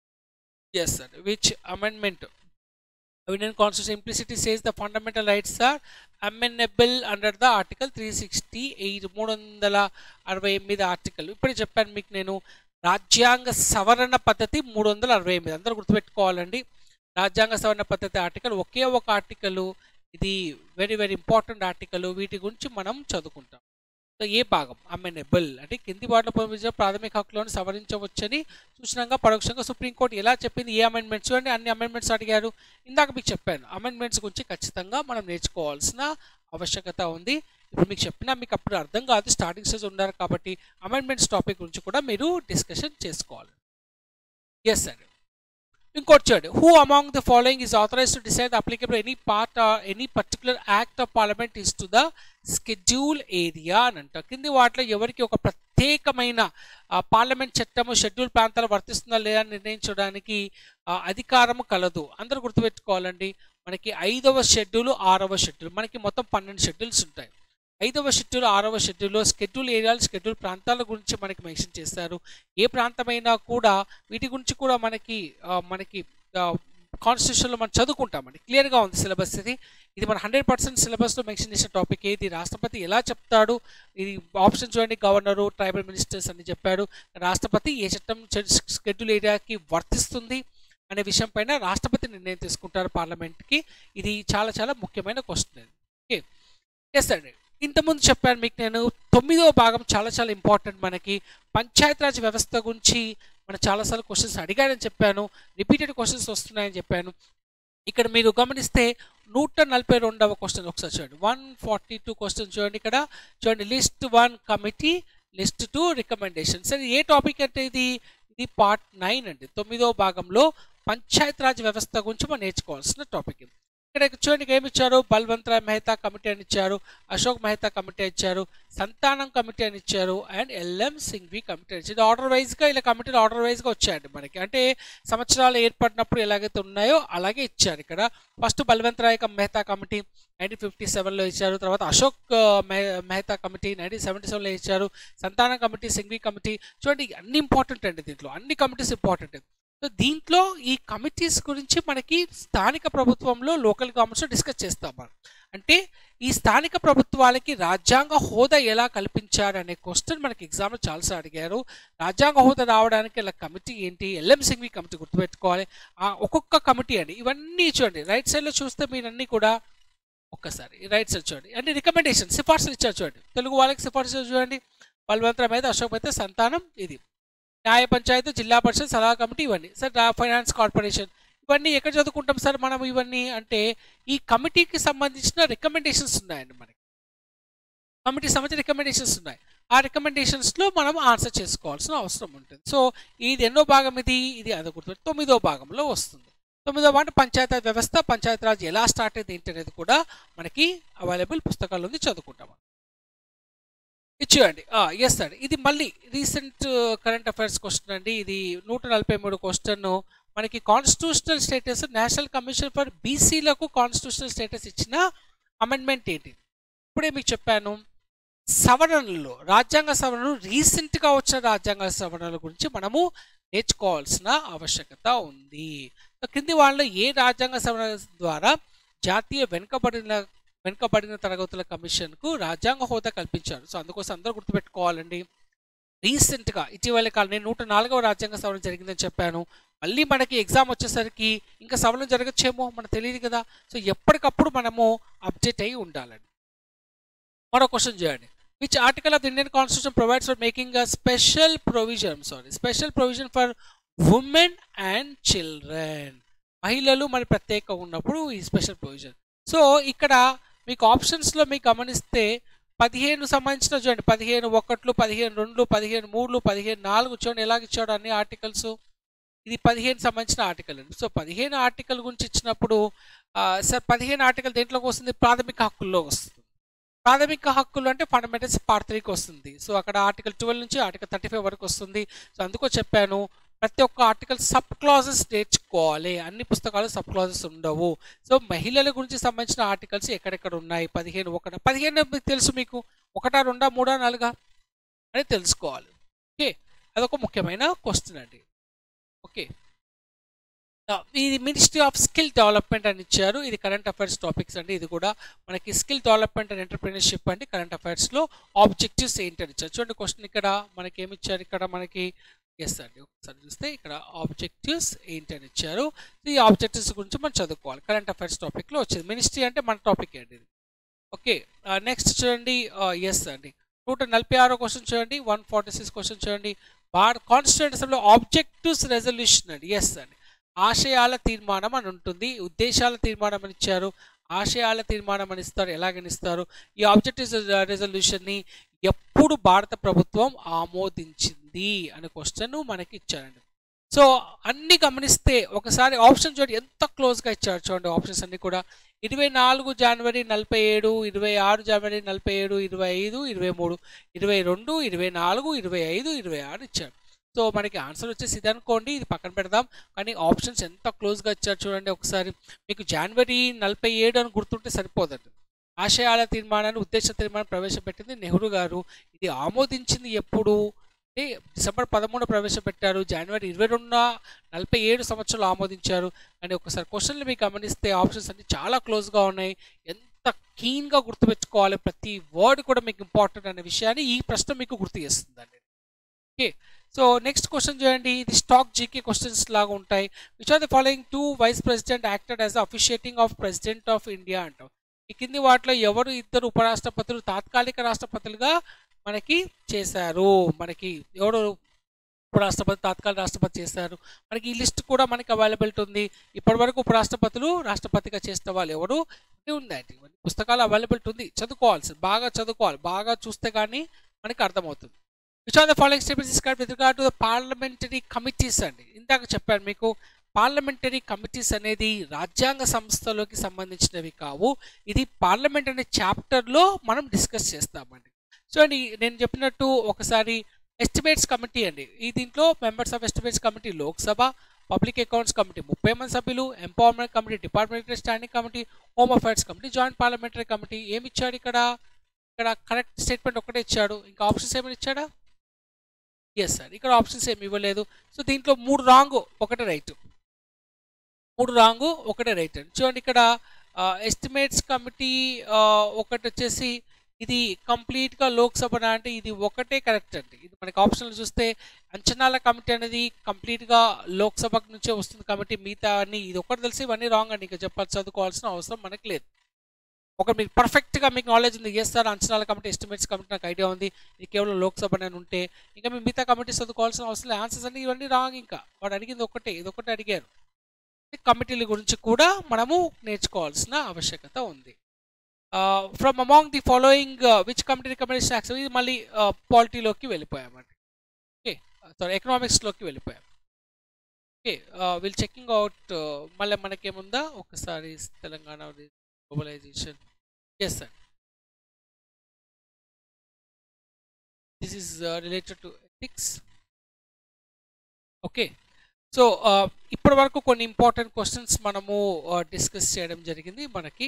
yes sir which amendment Indian constitution implicitly says the fundamental rights are అమెండబుల్ under the article three sixty eight మూడు వందల అరవై ఎనిమిది ఆర్టికల్ ఇప్పుడే చెప్పాను మీకు నేను రాజ్యాంగ సవరణ పద్ధతి మూడు వందల అరవై ఎనిమిది అందరూ గుర్తుపెట్టుకోవాలండి రాజ్యాంగ సవరణ పద్ధతి ఆర్టికల్ ఒకే ఒక ఆర్టికల్ ఇది వెరీ వెరీ ఇంపార్టెంట్ ఆర్టికల్ వీటి గురించి మనం చదువుకుంటాం సో ఏ భాగం అమెండబుల్ అంటే కింది వాటిలో పొందించిన ప్రాథమిక హక్కులను సవరించవచ్చని సూచనంగా పరోక్షంగా సుప్రీంకోర్టు ఎలా చెప్పింది ఏ అమెండ్మెంట్స్ చూడండి అన్ని అమెండ్మెంట్స్ అడిగారు ఇందాక మీకు చెప్పాను అమెండ్మెంట్స్ గురించి ఖచ్చితంగా మనం నేర్చుకోవాల్సిన ఆవశ్యకత ఉంది ఇప్పుడు మీకు చెప్పినా మీకు అప్పుడు అర్థం కాదు స్టార్టింగ్ స్టేజ్ ఉన్నారు కాబట్టి అమెండ్మెంట్స్ టాపిక్ గురించి కూడా మీరు డిస్కషన్ చేసుకోవాలి ఎస్ అండి ఇంకోటి చూడండి who among the following is authorize to decide applicable any part any particular act of parliament is to the schedule area అని అంట కింది వాటిలో ఎవరికి ఒక ప్రత్యేకమైన పార్లమెంట్ చట్టము షెడ్యూల్ ప్రాంతాలు వర్తిస్తుందా లేదా నిర్ణయించడానికి అధికారము కలదు అందరూ గుర్తుపెట్టుకోవాలండి మనకి ఐదవ షెడ్యూల్ ఆరవ షెడ్యూల్ మనకి మొత్తం పన్నెండు షెడ్యూల్స్ ఉంటాయి ఐదవ షెడ్యూల్ ఆరవ షెడ్యూల్లో స్కెడ్యూల్ ఏరియాలు స్కెడ్యూల్ ప్రాంతాల గురించి మనకి మెన్షన్ చేస్తారు ఏ ప్రాంతమైనా కూడా వీటి గురించి కూడా మనకి మనకి కాన్స్టిట్యూషన్లో మనం చదువుకుంటామండి క్లియర్గా ఉంది సిలబస్ ఇది ఇది మన హండ్రెడ్ పర్సెంట్ సిలబస్లో మెన్షన్ చేసిన టాపిక్ ఏది రాష్ట్రపతి ఎలా చెప్తాడు ఇది ఆప్షన్ చూడండి గవర్నరు ట్రైబల్ మినిస్టర్స్ అని చెప్పాడు రాష్ట్రపతి ఏ చట్టం స్కెడ్యూల్ ఏరియాకి వర్తిస్తుంది అనే విషయం పైన రాష్ట్రపతి నిర్ణయం తీసుకుంటారు పార్లమెంట్కి ఇది చాలా చాలా ముఖ్యమైన క్వశ్చన్ ఓకే ఎస్ అండి ఇంతకుముందు చెప్పాను మీకు నేను తొమ్మిదో భాగం చాలా చాలా ఇంపార్టెంట్ మనకి పంచాయతీరాజ్ వ్యవస్థ గురించి మనం చాలాసార్లు క్వశ్చన్స్ అడిగానని చెప్పాను రిపీటెడ్ క్వశ్చన్స్ వస్తున్నాయని చెప్పాను ఇక్కడ మీరు గమనిస్తే నూట నలభై రెండవ క్వశ్చన్ ఒకసారి చూడండి వన్ ఫార్టీ టూ క్వశ్చన్ చూడండి ఇక్కడ చూడండి list one committee list two recommendation సరే ఏ టాపిక్ అంటే ఇది ఇది పార్ట్ నైన్ అండి తొమ్మిదో భాగంలో పంచాయతీరాజ్ వ్యవస్థ గురించి మనం నేర్చుకోవాల్సిన టాపిక్ ఇక్కడ చూడండి ఏమి ఇచ్చారు బల్వంత్ రాయ్ మెహతా కమిటీ అని ఇచ్చారు అశోక్ మెహతా కమిటీ ఇచ్చారు సంతానం కమిటీ అని ఇచ్చారు అండ్ ఎల్ఎం సింఘ్వి కమిటీ అని ఇచ్చారు ఆర్డర్ వైజ్గా ఇలా కమిటీలు ఆర్డర్ వైజ్గా వచ్చాయండి మనకి అంటే సంవత్సరాలు ఏర్పడినప్పుడు ఎలాగైతే ఉన్నాయో అలాగే ఇచ్చారు ఇక్కడ first Balwant Rai Mehta committee nineteen fifty సెవెన్లో ఇచ్చారు తర్వాత Ashok Mehta committee nineteen seventy సెవెన్లో ఇచ్చారు సంతానం కమిటీ సింఘ్వి కమిటీ చూడండి అన్ని ఇంపార్టెంట్ అండి దీంట్లో అన్ని కమిటీస్ ఇంపార్టెంట్ సో దీంట్లో ఈ కమిటీస్ గురించి మనకి స్థానిక ప్రభుత్వంలో లోకల్ గవర్నమెంట్స్లో డిస్కస్ చేస్తాం మనం అంటే ఈ స్థానిక ప్రభుత్వాలకి రాజ్యాంగ హోదా ఎలా కల్పించారు అనే క్వశ్చన్ మనకి ఎగ్జామ్లో చాలాసార్లు అడిగారు రాజ్యాంగ హోదా రావడానికి ఇలా కమిటీ ఏంటి ఎల్ఎం సింఘ్వి కమిటీ గుర్తుపెట్టుకోవాలి ఆ ఒక్కొక్క కమిటీ అండి ఇవన్నీ చూడండి రైట్ సైడ్లో చూస్తే మీరన్నీ కూడా ఒక్కసారి రైట్ సైడ్ చూడండి అంటే రికమెండేషన్ సిఫార్సులు ఇచ్చారు చూడండి తెలుగు వాళ్ళకి సిఫార్సులు చూడండి బలవంతరం అయితే అశోక్ అయితే సంతానం ఇది న్యాయ పంచాయతీ జిల్లా పరిషత్ సలహా కమిటీ ఇవన్నీ సార్ ఫైనాన్స్ కార్పొరేషన్ ఇవన్నీ ఎక్కడ చదువుకుంటాం సార్ మనం ఇవన్నీ అంటే ఈ కమిటీకి సంబంధించిన రికమెండేషన్స్ ఉన్నాయండి మనకి కమిటీ సంబంధించిన రికమెండేషన్స్ ఉన్నాయి ఆ రికమెండేషన్స్లో మనం ఆన్సర్ చేసుకోవాల్సిన అవసరం ఉంటుంది సో ఇది ఎన్నో భాగం ఇది ఇది అది గుర్తు తొమ్మిదో భాగంలో వస్తుంది తొమ్మిదో భాగం పంచాయతీ వ్యవస్థ పంచాయతీరాజ్ ఎలా స్టార్ట్ అయింది ఏంటి అనేది కూడా మనకి అవైలబుల్ పుస్తకాల్లో ఉంది చదువుకుంటాం ఇచ్చేయండి ఎస్ అండి ఇది మళ్ళీ రీసెంట్ కరెంట్ అఫైర్స్ క్వశ్చన్ అండి ఇది నూట నలభై మూడు క్వశ్చన్ మనకి constitutional status national commission for బీసీలకు కాన్స్టిట్యూషనల్ స్టేటస్ ఇచ్చిన అమెండ్మెంట్ ఏంటి ఇప్పుడే మీకు చెప్పాను సవరణలు రాజ్యాంగ సవరణలు రీసెంట్గా వచ్చిన రాజ్యాంగ సవరణల గురించి మనము నేర్చుకోవాల్సిన ఆవశ్యకత ఉంది క్రింది వాళ్ళలో ఏ రాజ్యాంగ సవరణ ద్వారా జాతీయ వెనుకబడిన వెనుకబడిన తరగతుల కమిషన్కు రాజ్యాంగ హోదా కల్పించారు సో అందుకోసం అందరూ గుర్తుపెట్టుకోవాలండి రీసెంట్గా ఇటీవల కాలం నేను నూట నాలుగవ రాజ్యాంగ సవరణ జరిగిందని చెప్పాను మళ్ళీ మనకి ఎగ్జామ్ వచ్చేసరికి ఇంకా సవరణ జరగచ్చేమో మనకు తెలియదు కదా సో ఎప్పటికప్పుడు మనము అప్డేట్ అయి ఉండాలండి మరో క్వశ్చన్ చేయండి which article of the Indian constitution provides for making a special provision sorry special provision for women and children మహిళలు మరి ప్రత్యేక ఉన్నప్పుడు ఈ స్పెషల్ ప్రొవిజన్ సో ఇక్కడ మీకు ఆప్షన్స్లో మీకు గమనిస్తే పదిహేను సంబంధించిన చూడండి పదిహేను ఒకట్లు పదిహేను రెండు పదిహేను మూడు పదిహేను నాలుగు చూడండి ఎలాగ ఇచ్చాడు అన్ని ఆర్టికల్స్ ఇది పదిహేను సంబంధించిన ఆర్టికల్ అండి సో పదిహేను ఆర్టికల్ గురించి ఇచ్చినప్పుడు సార్ పదిహేను ఆర్టికల్ దేంట్లోకి వస్తుంది ప్రాథమిక హక్కుల్లో వస్తుంది ప్రాథమిక హక్కులు అంటే ఫండమెంటల్స్ పార్ట్ త్రీకి వస్తుంది సో అక్కడ ఆర్టికల్ ట్వెల్వ్ నుంచి ఆర్టికల్ థర్టీ ఫైవ్ వరకు వస్తుంది సో అందుకో చెప్పాను ప్రతి ఒక్క ఆర్టికల్ సబ్ క్లాజెస్ నేర్చుకోవాలి అన్ని పుస్తకాలు సబ్ క్లాజెస్ ఉండవు సో మహిళల గురించి సంబంధించిన ఆర్టికల్స్ ఎక్కడెక్కడ ఉన్నాయి పదిహేను ఒకట పదిహేను మీకు తెలుసు మీకు ఒకటా రెండా మూడా నాలుగా అని తెలుసుకోవాలి ఓకే అదొక ముఖ్యమైన క్వశ్చన్ అండి ఓకే ఇది మినిస్ట్రీ ఆఫ్ స్కిల్ డెవలప్మెంట్ అని ఇచ్చారు ఇది కరెంట్ అఫైర్స్ టాపిక్స్ అండి ఇది కూడా మనకి స్కిల్ డెవలప్మెంట్ అండ్ ఎంటర్ప్రీనర్షిప్ అండి కరెంట్ అఫైర్స్లో ఆబ్జెక్టివ్స్ ఏంటి అని ఇచ్చారు చూడండి క్వశ్చన్ ఇక్కడ మనకి ఏమి ఇచ్చారు ఇక్కడ మనకి ఎస్ అండి ఒకసారి చూస్తే ఇక్కడ ఆబ్జెక్టివ్స్ ఏంటి అని ఇచ్చారు ఈ ఆబ్జెక్టివ్స్ గురించి మనం చదువుకోవాలి కరెంట్ అఫైర్స్ టాపిక్లో వచ్చింది మినిస్ట్రీ అంటే మన టాపిక్ అండి ఇది ఓకే నెక్స్ట్ చూడండి ఎస్ అండి నూట నలభై ఆరో క్వశ్చన్ చూడండి వన్ ఫార్టీ సిక్స్ క్వశ్చన్ చూడండి భారత కాన్స్టిట్యూంట్ అసెంబ్లీ ఆబ్జెక్టివ్స్ రెజల్యూషన్ అండి ఎస్ అండి ఆశయాల తీర్మానం అని ఉంటుంది ఉద్దేశాల తీర్మానం అని ఇచ్చారు ఆశయాల తీర్మానం అని ఇస్తారు ఎలాగని ఇస్తారు ఈ ఆబ్జెక్టివ్స్ రెజల్యూషన్ని ఎప్పుడు భారత ప్రభుత్వం ఆమోదించింది అనే క్వశ్చన్ మనకి ఇచ్చారండి సో అన్ని గమనిస్తే ఒకసారి ఆప్షన్ చూడండి ఎంత క్లోజ్గా ఇచ్చారు చూడండి ఆప్షన్స్ అన్ని కూడా ఇరవై నాలుగు జనవరి నలభై ఏడు ఇరవై ఆరు జనవరి నలభై ఏడు ఇరవై ఐదు ఇరవై మూడు ఇరవై రెండు ఇరవై నాలుగు ఇరవై ఐదు ఇరవై ఆరు ఇచ్చారు సో మనకి ఆన్సర్ వచ్చేసి ఇది అనుకోండి ఇది పక్కన పెడదాం కానీ ఆప్షన్స్ ఎంత క్లోజ్గా ఇచ్చారు చూడండి ఒకసారి మీకు జనవరి నలభై ఏడు అని గుర్తుంటే సరిపోదండి ఆశయాల తీర్మానాన్ని ఉద్దేశ తీర్మానం ప్రవేశపెట్టింది నెహ్రూ గారు ఇది ఆమోదించింది ఎప్పుడు అంటే డిసెంబర్ పదమూడు ప్రవేశపెట్టారు జనవరి ఇరవై రెండున నలభై ఏడు సంవత్సరాలు ఆమోదించారు అని ఒకసారి క్వశ్చన్లు మీకు గమనిస్తే ఆప్షన్స్ అన్ని చాలా క్లోజ్గా ఉన్నాయి ఎంత కీన్గా గుర్తుపెట్టుకోవాలి ప్రతి వర్డ్ కూడా మీకు ఇంపార్టెంట్ అనే విషయాన్ని ఈ ప్రశ్న మీకు గుర్తు చేస్తుందండి ఓకే సో నెక్స్ట్ క్వశ్చన్ చూడండి ఇది స్టాక్ జీకే క్వశ్చన్స్ లాగా ఉంటాయి which are the following two vice president acted as officiating of president of India అంటాం ఈ కింది వాటిలో ఎవరు ఇద్దరు ఉపరాష్ట్రపతులు తాత్కాలిక రాష్ట్రపతులుగా మనకి చేశారు మనకి ఎవరు ఉపరాష్ట్రపతి తాత్కాలిక రాష్ట్రపతి చేశారు మనకి ఈ లిస్ట్ కూడా మనకి అవైలబిలిటీ ఉంది ఇప్పటివరకు ఉపరాష్ట్రపతులు రాష్ట్రపతిగా చేసిన వాళ్ళు ఎవరు ఉందండి పుస్తకాలు అవైలబిలిటీ ఉంది చదువుకోవాలి బాగా చదువుకోవాలి బాగా చూస్తే కానీ మనకి అర్థమవుతుంది which are the following statements describe with regard to the parliamentary committees అండి ఇందాక చెప్పాను మీకు పార్లమెంటరీ కమిటీస్ అనేది రాజ్యాంగ సంస్థలోకి సంబంధించినవి కావు ఇది పార్లమెంట్ అనే చాప్టర్లో మనం డిస్కస్ చేస్తామండి సో అండి నేను చెప్పినట్టు ఒకసారి ఎస్టిమేట్స్ కమిటీ అండి ఈ దీంట్లో members of estimates committee Lok Sabha public accounts committee ముప్పై మంది సభ్యులు empowerment committee departmentary standing committee home affairs committee joint parliamentary committee ఏమి ఇచ్చాడు ఇక్కడ ఇక్కడ కరెక్ట్ స్టేట్మెంట్ ఒకటే ఇచ్చాడు ఇంకా ఆప్షన్స్ ఏమైనా ఇచ్చాడా ఎస్ సార్ ఇక్కడ ఆప్షన్స్ ఏమి ఇవ్వలేదు సో దీంట్లో మూడు రాంగ్ ఒకటే రైట్ మూడు రాంగ్ ఒకటే రైట్ అండి చూడండి ఇక్కడ ఎస్టిమేట్స్ కమిటీ ఒకటి వచ్చేసి ఇది కంప్లీట్గా లోక్సభ అంటే ఇది ఒకటే కరెక్ట్ అండి ఇది మనకి ఆప్షన్లు చూస్తే అంచనాల కమిటీ అనేది కంప్లీట్గా లోక్సభ నుంచే వస్తుంది కాబట్టి మిగతా అన్ని ఇది ఒకటి తెలిసి ఇవన్నీ రాంగ్ అండి ఇంకా చెప్పాలి చదువుకోవాల్సిన అవసరం మనకి లేదు ఒక మీకు పర్ఫెక్ట్గా మీకు నాలెడ్జ్ ఉంది ఎస్ సార్ అంచనాల కమిటీ ఎస్టిమేట్స్ కమిటీ నాకు ఐడియా ఉంది ఇది కేవలం లోక్సభ అని ఉంటే ఇంకా మీ మిగతా కమిటీ చదువుకోవాల్సిన అవసరం లేదు ఆన్సర్స్ అన్ని ఇవన్నీ రాంగ్ ఇంకా వాడు అడిగింది ఒకటే ఇది ఒకటే అడిగారు కమిటీల గురించి కూడా మనము నేర్చుకోవాల్సిన ఆవశ్యకత ఉంది from among the following which committee recommendation యాక్స్ ఇది మళ్ళీ పాలిటీలోకి వెళ్ళిపోయామండి ఓకే సారీ ఎకనామిక్స్లోకి వెళ్ళిపోయాం ఓకే వీల్ చెకింగ్ అవుట్ మళ్ళీ మనకేముందా ఒకసారి Telangana globalization yes sir this is related to ethics okay so ఇప్పటి వరకు కొన్ని ఇంపార్టెంట్ క్వశ్చన్స్ మనము డిస్కస్ చేయడం జరిగింది మనకి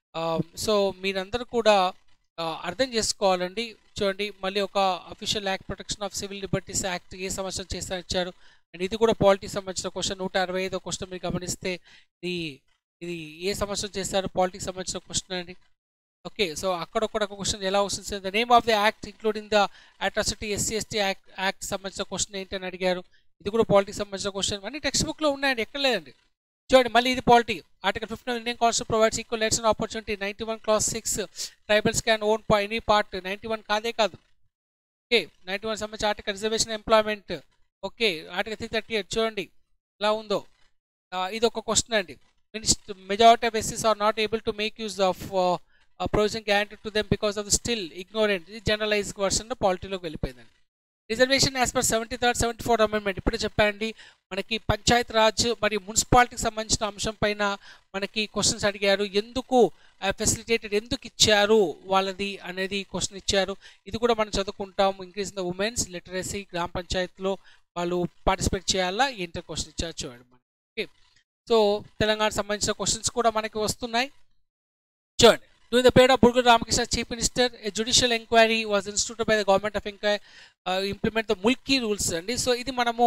సో మీరందరూ కూడా అర్థం చేసుకోవాలండి చూడండి మళ్ళీ ఒక official act protection of civil liberties act ఏ సంవత్సరం చేస్తా ఇచ్చారు అండ్ ఇది కూడా పాలిటీ సంబంధించిన క్వశ్చన్ నూట అరవై ఐదో క్వశ్చన్ మీరు గమనిస్తే ఇది ఇది ఏ సంవత్సరం చేస్తారు పాలిటీకి సంబంధించిన క్వశ్చన్ అండి ఓకే సో అక్కడ ఒక క్వశ్చన్ ఎలా వస్తుంది the name of the act including the atrocity SC ST act act సంబంధించిన క్వశ్చన్ ఏంటి అని అడిగారు ఇది కూడా పాలిటీకి సంబంధించిన క్వశ్చన్ అన్ని టెక్స్ట్ బుక్లో ఉన్నాయండి ఎక్కడ లేదండి చూడండి మళ్ళీ ఇది polity article fifteen Indian constitution provides equal rights and opportunity ninety one clause six tribals can own any part ninety one కాదే కాదు ఓకే నైన్టీ వన్ సంబంధించి article reservation employment okay article three thirty eight చూడండి ఎలా ఉందో ఇది ఒక question అండి minister majority of ఎస్సీస్ are not able to make use of provision guarantee to them because of still ignorant ఇది జనరలైజ్ వర్షన్ పాలిటీలోకి వెళ్ళిపోయిందండి reservation as per seventy third seventy four amendment ఇప్పుడే చెప్పండి మనకి పంచాయత్ రాజ్ మరియు మున్సిపాలిటీకి సంబంధించిన అంశం పైన మనకి క్వశ్చన్స్ అడిగారు ఎందుకు ఫెసిలిటేటెడ్ ఎందుకు ఇచ్చారు వాళ్ళది అనేది క్వశ్చన్ ఇచ్చారు ఇది కూడా మనం చదువుకుంటాం increase in the women's literacy గ్రామ పంచాయతీలో వాళ్ళు పార్టిసిపేట్ చేయాలా ఏంటో క్వశ్చన్ ఇచ్చారు చూడండి మనకి ఓకే సో తెలంగాణకు సంబంధించిన క్వశ్చన్స్ కూడా మనకి వస్తున్నాయి చూడండి During the period of Burgur Ramakrishna Chief Minister, a judicial inquiry was instituted by the government of India uh, implement the Mulki rules అండి సో ఇది మనము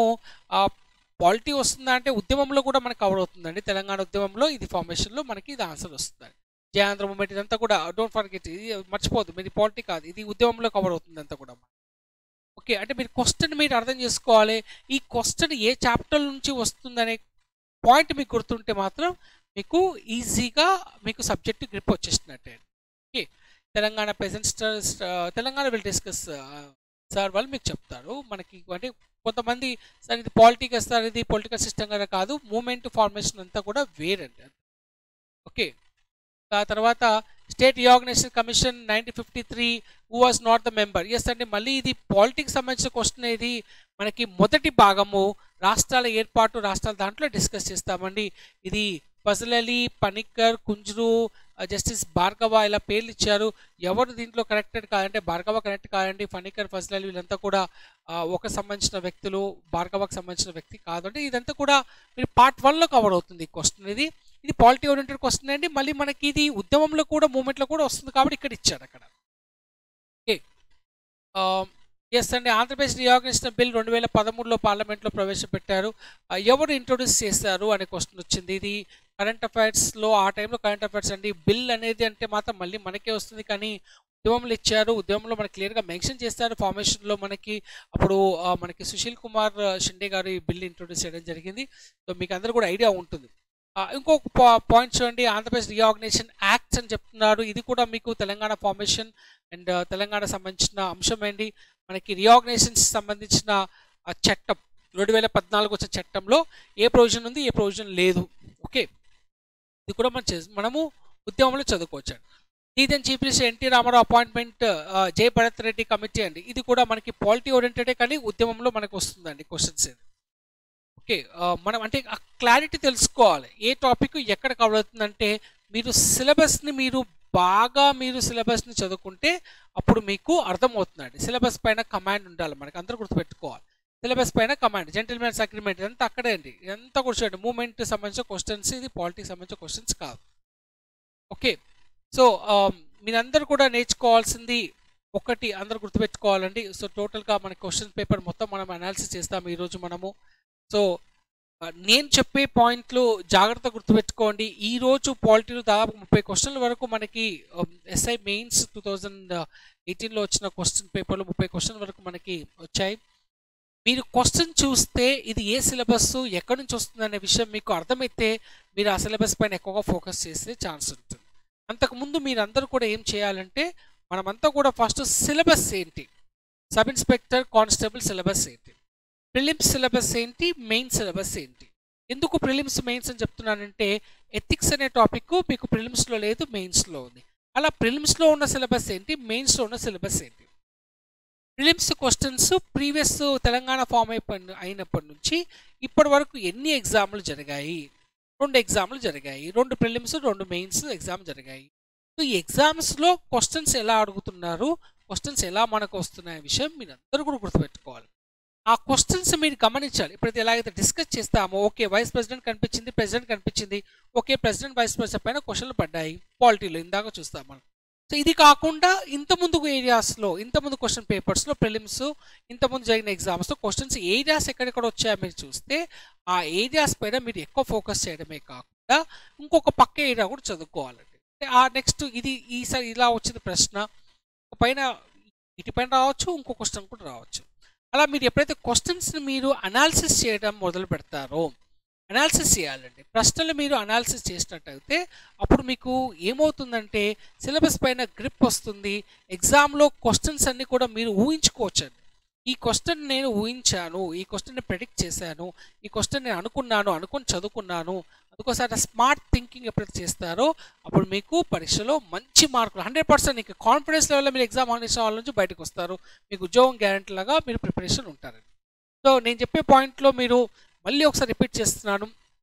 పాలిటీ వస్తుందా అంటే ఉద్యమంలో కూడా మనకు కవర్ అవుతుందండి తెలంగాణ ఉద్యమంలో ఇది ఫార్మేషన్లో మనకి ఇది ఆన్సర్ వస్తుంది జయాంధ్ర మూమెంట్ ఇదంతా కూడా డోంట్ ఫర్గెట్ ఇది మర్చిపోదు మీది పాలిటీ కాదు ఇది ఉద్యమంలో కవర్ అవుతుంది అంతా కూడా ఓకే అంటే మీరు క్వశ్చన్ మీరు అర్థం చేసుకోవాలి ఈ క్వశ్చన్ ఏ చాప్టర్ నుంచి వస్తుందనే పాయింట్ మీకు గుర్తుంటే మాత్రం మీకు ఈజీగా మీకు సబ్జెక్ట్ గ్రిప్ వచ్చేసినట్టే okay Telangana present Telangana will discuss sir వాళ్ళు మీకు చెప్తారు మనకి అంటే కొంతమంది సార్ ఇది పాలిటికల్ సార్ ఇది పొలిటికల్ సిస్టమ్ కదా కాదు మూమెంట్ ఫార్మేషన్ అంతా కూడా వేరండి ఓకే ఆ తర్వాత state reorganization commission nineteen fifty three who was not the member yes అండి మళ్ళీ ఇది పాలిటిక్స్ సంబంధించిన క్వశ్చన్ ఇది మనకి మొదటి భాగము రాష్ట్రాల ఏర్పాటు రాష్ట్రాల దాంట్లో డిస్కస్ చేస్తామండి ఇది ఫజల్ అలీ పనిక్కర్ కుంజరు జస్టిస్ భార్గవ ఇలా పేర్లు ఇచ్చారు ఎవరు దీంట్లో కనెక్టెడ్ కాదంటే భార్గవ కనెక్ట్ కాదండి ఫనికర్ ఫజల్ అలీ వీళ్ళంతా కూడా ఒక సంబంధించిన వ్యక్తులు భార్గవకు సంబంధించిన వ్యక్తి కాదు అంటే ఇదంతా కూడా మీరు పార్ట్ వన్లో కవర్ అవుతుంది ఈ క్వశ్చన్ ఇది ఇది పాలిటీ ఓరియంటెడ్ క్వశ్చన్ అండి మళ్ళీ మనకి ఇది ఉద్యమంలో కూడా మూమెంట్లో కూడా వస్తుంది కాబట్టి ఇక్కడ ఇచ్చారు అక్కడ ఓకే ఎస్ అండి ఆంధ్రప్రదేశ్ రిఆర్గనైజేషన్ బిల్ రెండు వేల పదమూడులో పార్లమెంట్లో ప్రవేశపెట్టారు ఎవరు ఇంట్రొడ్యూస్ చేశారు అనే క్వశ్చన్ వచ్చింది ఇది కరెంట్ అఫైర్స్లో ఆ టైంలో కరెంట్ అఫైర్స్ అండి బిల్ అనేది అంటే మాత్రం మళ్ళీ మనకే వస్తుంది కానీ ఉద్యమంలో ఇచ్చారు ఉద్యమంలో మనకి క్లియర్గా మెన్షన్ చేస్తారు ఫార్మేషన్లో మనకి అప్పుడు మనకి సుశీల్ కుమార్ షిండే గారు ఈ బిల్ ఇంట్రొడ్యూస్ చేయడం జరిగింది సో మీకు అందరూ కూడా ఐడియా ఉంటుంది ఇంకొక పాయింట్ చూడండి ఆంధ్రప్రదేశ్ రిఆర్గనైజేషన్ యాక్ట్స్ అని చెప్తున్నారు ఇది కూడా మీకు తెలంగాణ ఫార్మేషన్ అండ్ తెలంగాణ సంబంధించిన అంశం ఏంటి మనకి రిఆర్గనైజేషన్స్ సంబంధించిన చట్టం రెండు వేల పద్నాలుగు వచ్చిన చట్టంలో ఏ ప్రొవిజన్ ఉంది ఏ ప్రొవిజన్ లేదు ఓకే ఇది కూడా మనం మనము ఉద్యమంలో చదువుకోవచ్చు దీని chief minister NT Rama Rao appointment Jaya Bharat Reddy committee అండి ఇది కూడా మనకి పాలిటీ ఓరియంటెడే కానీ ఉద్యమంలో మనకు వస్తుందండి క్వశ్చన్స్ ఇది ఓకే మనం అంటే ఆ క్లారిటీ తెలుసుకోవాలి ఏ టాపిక్ ఎక్కడ కవర్ అవుతుందంటే మీరు సిలబస్ని మీరు బాగా మీరు సిలబస్ని చదువుకుంటే అప్పుడు మీకు అర్థమవుతుందండి సిలబస్ పైన కమాండ్ ఉండాలి మనకి అందరూ గుర్తుపెట్టుకోవాలి సిలబస్ పైన కమాండ్ జెంటిల్మెన్స్ అగ్రిమెంట్ ఇదంతా అక్కడే అండి ఎంత కూర్చోండి మూమెంట్ సంబంధించిన క్వశ్చన్స్ ఇది పాలిటిక్స్ సంబంధించిన క్వశ్చన్స్ కాదు ఓకే సో మీరందరూ కూడా నేర్చుకోవాల్సింది ఒకటి అందరూ గుర్తుపెట్టుకోవాలండి సో టోటల్గా మన క్వశ్చన్ పేపర్ మొత్తం మనం అనాలిసిస్ చేస్తాం ఈరోజు మనము సో ఆ, నేను చెప్పే పాయింట్లు జాగ్రత్త గుర్తుపెట్టుకోండి ఈ రోజు పాలిటీలో దాదాపు ముప్పై క్వశ్చన్ల వరకు మనకి ఎస్ఐ మెయిన్స్ టూ థౌజండ్ ఎయిటీన్లో వచ్చిన క్వశ్చన్ పేపర్లో ముప్పై క్వశ్చన్ వరకు మనకి వచ్చాయి మీరు క్వశ్చన్ చూస్తే ఇది ఏ సిలబస్ ఎక్కడి నుంచి వస్తుంది అనే విషయం మీకు అర్థమైతే మీరు ఆ సిలబస్ పైన ఎక్కువగా ఫోకస్ చేసే ఛాన్స్ ఉంటుంది అంతకుముందు మీరందరూ కూడా ఏం చేయాలంటే మనమంతా కూడా ఫస్ట్ సిలబస్ ఏంటి సబ్ ఇన్స్పెక్టర్ కానిస్టేబుల్ సిలబస్ ఏంటి ప్రిలిమ్స్ సిలబస్ ఏంటి మెయిన్ సిలబస్ ఏంటి ఎందుకు ప్రిలిమ్స్ మెయిన్స్ అని చెప్తున్నానంటే ఎథిక్స్ అనే టాపిక్ మీకు ప్రిలిమ్స్లో లేదు మెయిన్స్లో ఉంది అలా ప్రిలిమ్స్లో ఉన్న సిలబస్ ఏంటి మెయిన్స్లో ఉన్న సిలబస్ ఏంటి prelims questions previous Telangana form అయిపోయి అయినప్పటి నుంచి ఇప్పటి వరకు ఎన్ని ఎగ్జామ్లు జరిగాయి రెండు ఎగ్జామ్లు జరిగాయి రెండు ప్రిలిమ్స్ రెండు మెయిన్స్ ఎగ్జామ్ జరిగాయి సో ఈ ఎగ్జామ్స్లో క్వశ్చన్స్ ఎలా అడుగుతున్నారు క్వశ్చన్స్ ఎలా మనకు వస్తున్నాయి విషయం మీరు అందరూ కూడా గుర్తుపెట్టుకోవాలి ఆ క్వశ్చన్స్ మీరు గమనించాలి ఇప్పుడైతే ఎలాగైతే డిస్కస్ చేస్తామో ఓకే వైస్ ప్రెసిడెంట్ కనిపించింది ప్రెసిడెంట్ కనిపించింది ఓకే ప్రెసిడెంట్ వైస్ ప్రెసిడెంట్ పైన క్వశ్చన్లు పడ్డాయి పాలిటీలో ఇందాక చూస్తాం మనం సో ఇది కాకుండా ఇంత ముందు ఏరియాస్లో ఇంత ముందు క్వశ్చన్ పేపర్స్లో ప్రిలిమ్స్ ఇంత ముందు జరిగిన ఎగ్జామ్స్లో క్వశ్చన్స్ ఏరియాస్ ఎక్కడెక్కడ వచ్చాయో మీరు చూస్తే ఆ ఏరియాస్ పైన మీరు ఎక్కువ ఫోకస్ చేయడమే కాకుండా ఇంకొక పక్క ఏరియా కూడా చదువుకోవాలండి అంటే ఆ నెక్స్ట్ ఇది ఈసారి ఇలా వచ్చిన ప్రశ్న పైన ఇటుపైన రావచ్చు ఇంకో క్వశ్చన్ కూడా రావచ్చు అలా మీరు ఎప్పుడైతే క్వశ్చన్స్ని మీరు అనాలిసిస్ చేయడం మొదలు పెడతారో అనాలిసిస్ చేయాలండి ప్రశ్నలు మీరు అనాలిసిస్ చేసినట్టయితే అప్పుడు మీకు ఏమవుతుందంటే సిలబస్ పైన గ్రిప్ వస్తుంది ఎగ్జామ్లో క్వశ్చన్స్ అన్నీ కూడా మీరు ఊహించుకోవచ్చండి ఈ క్వశ్చన్ నేను ఊహించాను ఈ క్వశ్చన్ ప్రెడిక్ట్ చేశాను ఈ క్వశ్చన్ నేను అనుకున్నాను అనుకుని చదువుకున్నాను అందుకోసారి స్మార్ట్ థింకింగ్ ఎప్పుడైతే చేస్తారో అప్పుడు మీకు పరీక్షలో మంచి మార్కులు హండ్రెడ్ పర్సెంట్ మీకు కాన్ఫిడెన్స్ లెవెల్లో మీరు ఎగ్జామ్ ఆర్గనైజేషన్ వాళ్ళ నుంచి బయటకు వస్తారు మీకు ఉద్యోగం గ్యారంటీ లాగా మీరు ప్రిపరేషన్ ఉంటారండి సో నేను చెప్పే పాయింట్లో మీరు మళ్ళీ ఒకసారి రిపీట్ చేస్తున్నాను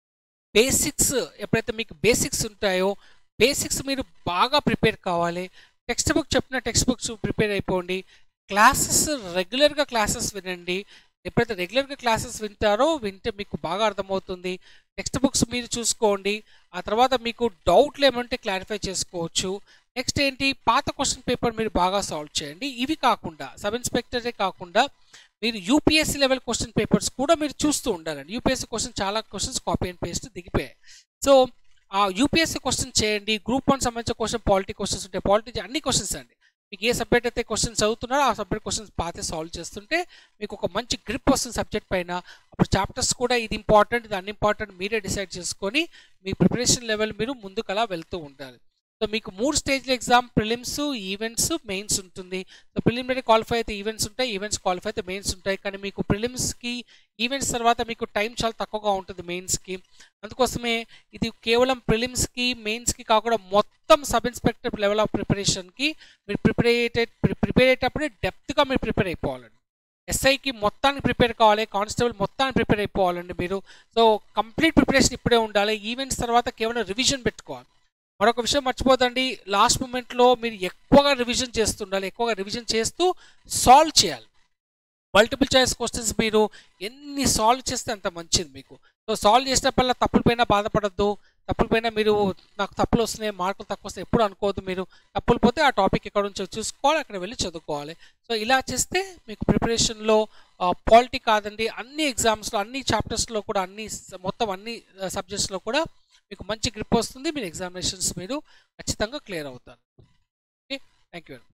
బేసిక్స్ ఎప్పుడైతే మీకు బేసిక్స్ ఉంటాయో బేసిక్స్ మీరు బాగా ప్రిపేర్ కావాలి టెక్స్ట్ బుక్ చెప్పిన టెక్స్ట్ బుక్స్ ప్రిపేర్ అయిపోండి క్లాసెస్ రెగ్యులర్గా క్లాసెస్ వినండి ఎప్పుడైతే రెగ్యులర్గా క్లాసెస్ వింటారో వింటే మీకు బాగా అర్థమవుతుంది టెక్స్ట్ బుక్స్ మీరు చూసుకోండి ఆ తర్వాత మీకు డౌట్లు ఏమంటే క్లారిఫై చేసుకోవచ్చు నెక్స్ట్ ఏంటి పాత క్వశ్చన్ పేపర్ మీరు బాగా సాల్వ్ చేయండి ఇవి కాకుండా సబ్ ఇన్స్పెక్టరే కాకుండా మీరు యూపీఎస్సీ లెవెల్ క్వశ్చన్ పేపర్స్ కూడా మీరు చూస్తూ ఉండాలండి యూపీఎస్సీ క్వశ్చన్ చాలా క్వశ్చన్స్ కాపీ అండ్ పేస్ట్ దిగిపోయాయి సో ఆ యూపీఎస్సీ క్వశ్చన్ చేయండి గ్రూప్ వన్ సంబంధించిన క్వశ్చన్ పాలిటీ క్వశ్చన్స్ ఉంటాయి పాలిటీ అన్ని క్వశ్చన్స్ అండి మీకు ఏ సబ్జెక్ట్ అయితే క్వశ్చన్ చదువుతున్నారో ఆ సబ్జెక్ట్ క్వశ్చన్స్ పాతే సాల్వ్ చేస్తుంటే మీకు ఒక మంచి గ్రిప్ వస్తుంది సబ్జెక్ట్ పైన అప్పుడు చాప్టర్స్ కూడా ఇది ఇంపార్టెంట్ ఇది అన్ఇంపార్టెంట్ మీరే డిసైడ్ చేసుకొని మీ ప్రిపరేషన్ లెవెల్ మీరు ముందుకు అలా వెళ్తూ ఉండాలి సో మీకు మూడు స్టేజ్ల ఎగ్జామ్ ప్రిలిమ్స్ ఈవెంట్స్ మెయిన్స్ ఉంటుంది సో ప్రిలిమినరీ క్వాలిఫై అయితే ఈవెంట్స్ ఉంటాయి ఈవెంట్స్ క్వాలిఫై అయితే మెయిన్స్ ఉంటాయి కానీ మీకు ప్రిలిమ్స్కి ఈవెంట్స్ తర్వాత మీకు టైం చాలా తక్కువగా ఉంటుంది మెయిన్స్కి అందుకోసమే ఇది కేవలం ప్రిలిమ్స్కి మెయిన్స్కి కాకుండా మొత్తం సబ్ ఇన్స్పెక్టర్ లెవెల్ ఆఫ్ ప్రిపరేషన్కి మీరు ప్రిపేర్ అయ్యే ప్రిపేర్ అయ్యేటప్పుడే డెప్త్గా మీరు ప్రిపేర్ అయిపోవాలండి ఎస్ఐకి మొత్తానికి ప్రిపేర్ కావాలి కానిస్టేబుల్ మొత్తానికి ప్రిపేర్ అయిపోవాలండి మీరు సో కంప్లీట్ ప్రిపరేషన్ ఇప్పుడే ఉండాలి ఈవెంట్స్ తర్వాత కేవలం రివిజన్ పెట్టుకోవాలి మరొక విషయం మర్చిపోదండి లాస్ట్ మూమెంట్లో మీరు ఎక్కువగా రివిజన్ చేస్తుండాలి ఎక్కువగా రివిజన్ చేస్తూ సాల్వ్ చేయాలి మల్టిపుల్ చాయిస్ క్వశ్చన్స్ మీరు ఎన్ని సాల్వ్ చేస్తే అంత మంచిది మీకు సో సాల్వ్ చేసినప్పుడల్లా తప్పులపైన బాధపడద్దు తప్పులపైన మీరు నాకు తప్పులు వస్తున్నాయి మార్కులు తక్కువ వస్తాయి ఎప్పుడు అనుకోవద్దు మీరు తప్పులు పోతే ఆ టాపిక్ ఎక్కడ నుంచో చూసుకోవాలి అక్కడ వెళ్ళి చదువుకోవాలి సో ఇలా చేస్తే మీకు ప్రిపరేషన్లో పాలిటీ కాదండి అన్ని ఎగ్జామ్స్లో అన్ని చాప్టర్స్లో కూడా అన్ని మొత్తం అన్ని సబ్జెక్ట్స్లో కూడా మీకు మంచి గ్రిప్ వస్తుంది మీరు ఎగ్జామినేషన్స్ మీరు ఖచ్చితంగా క్లియర్ అవుతారు ఓకే థ్యాంక్ యూ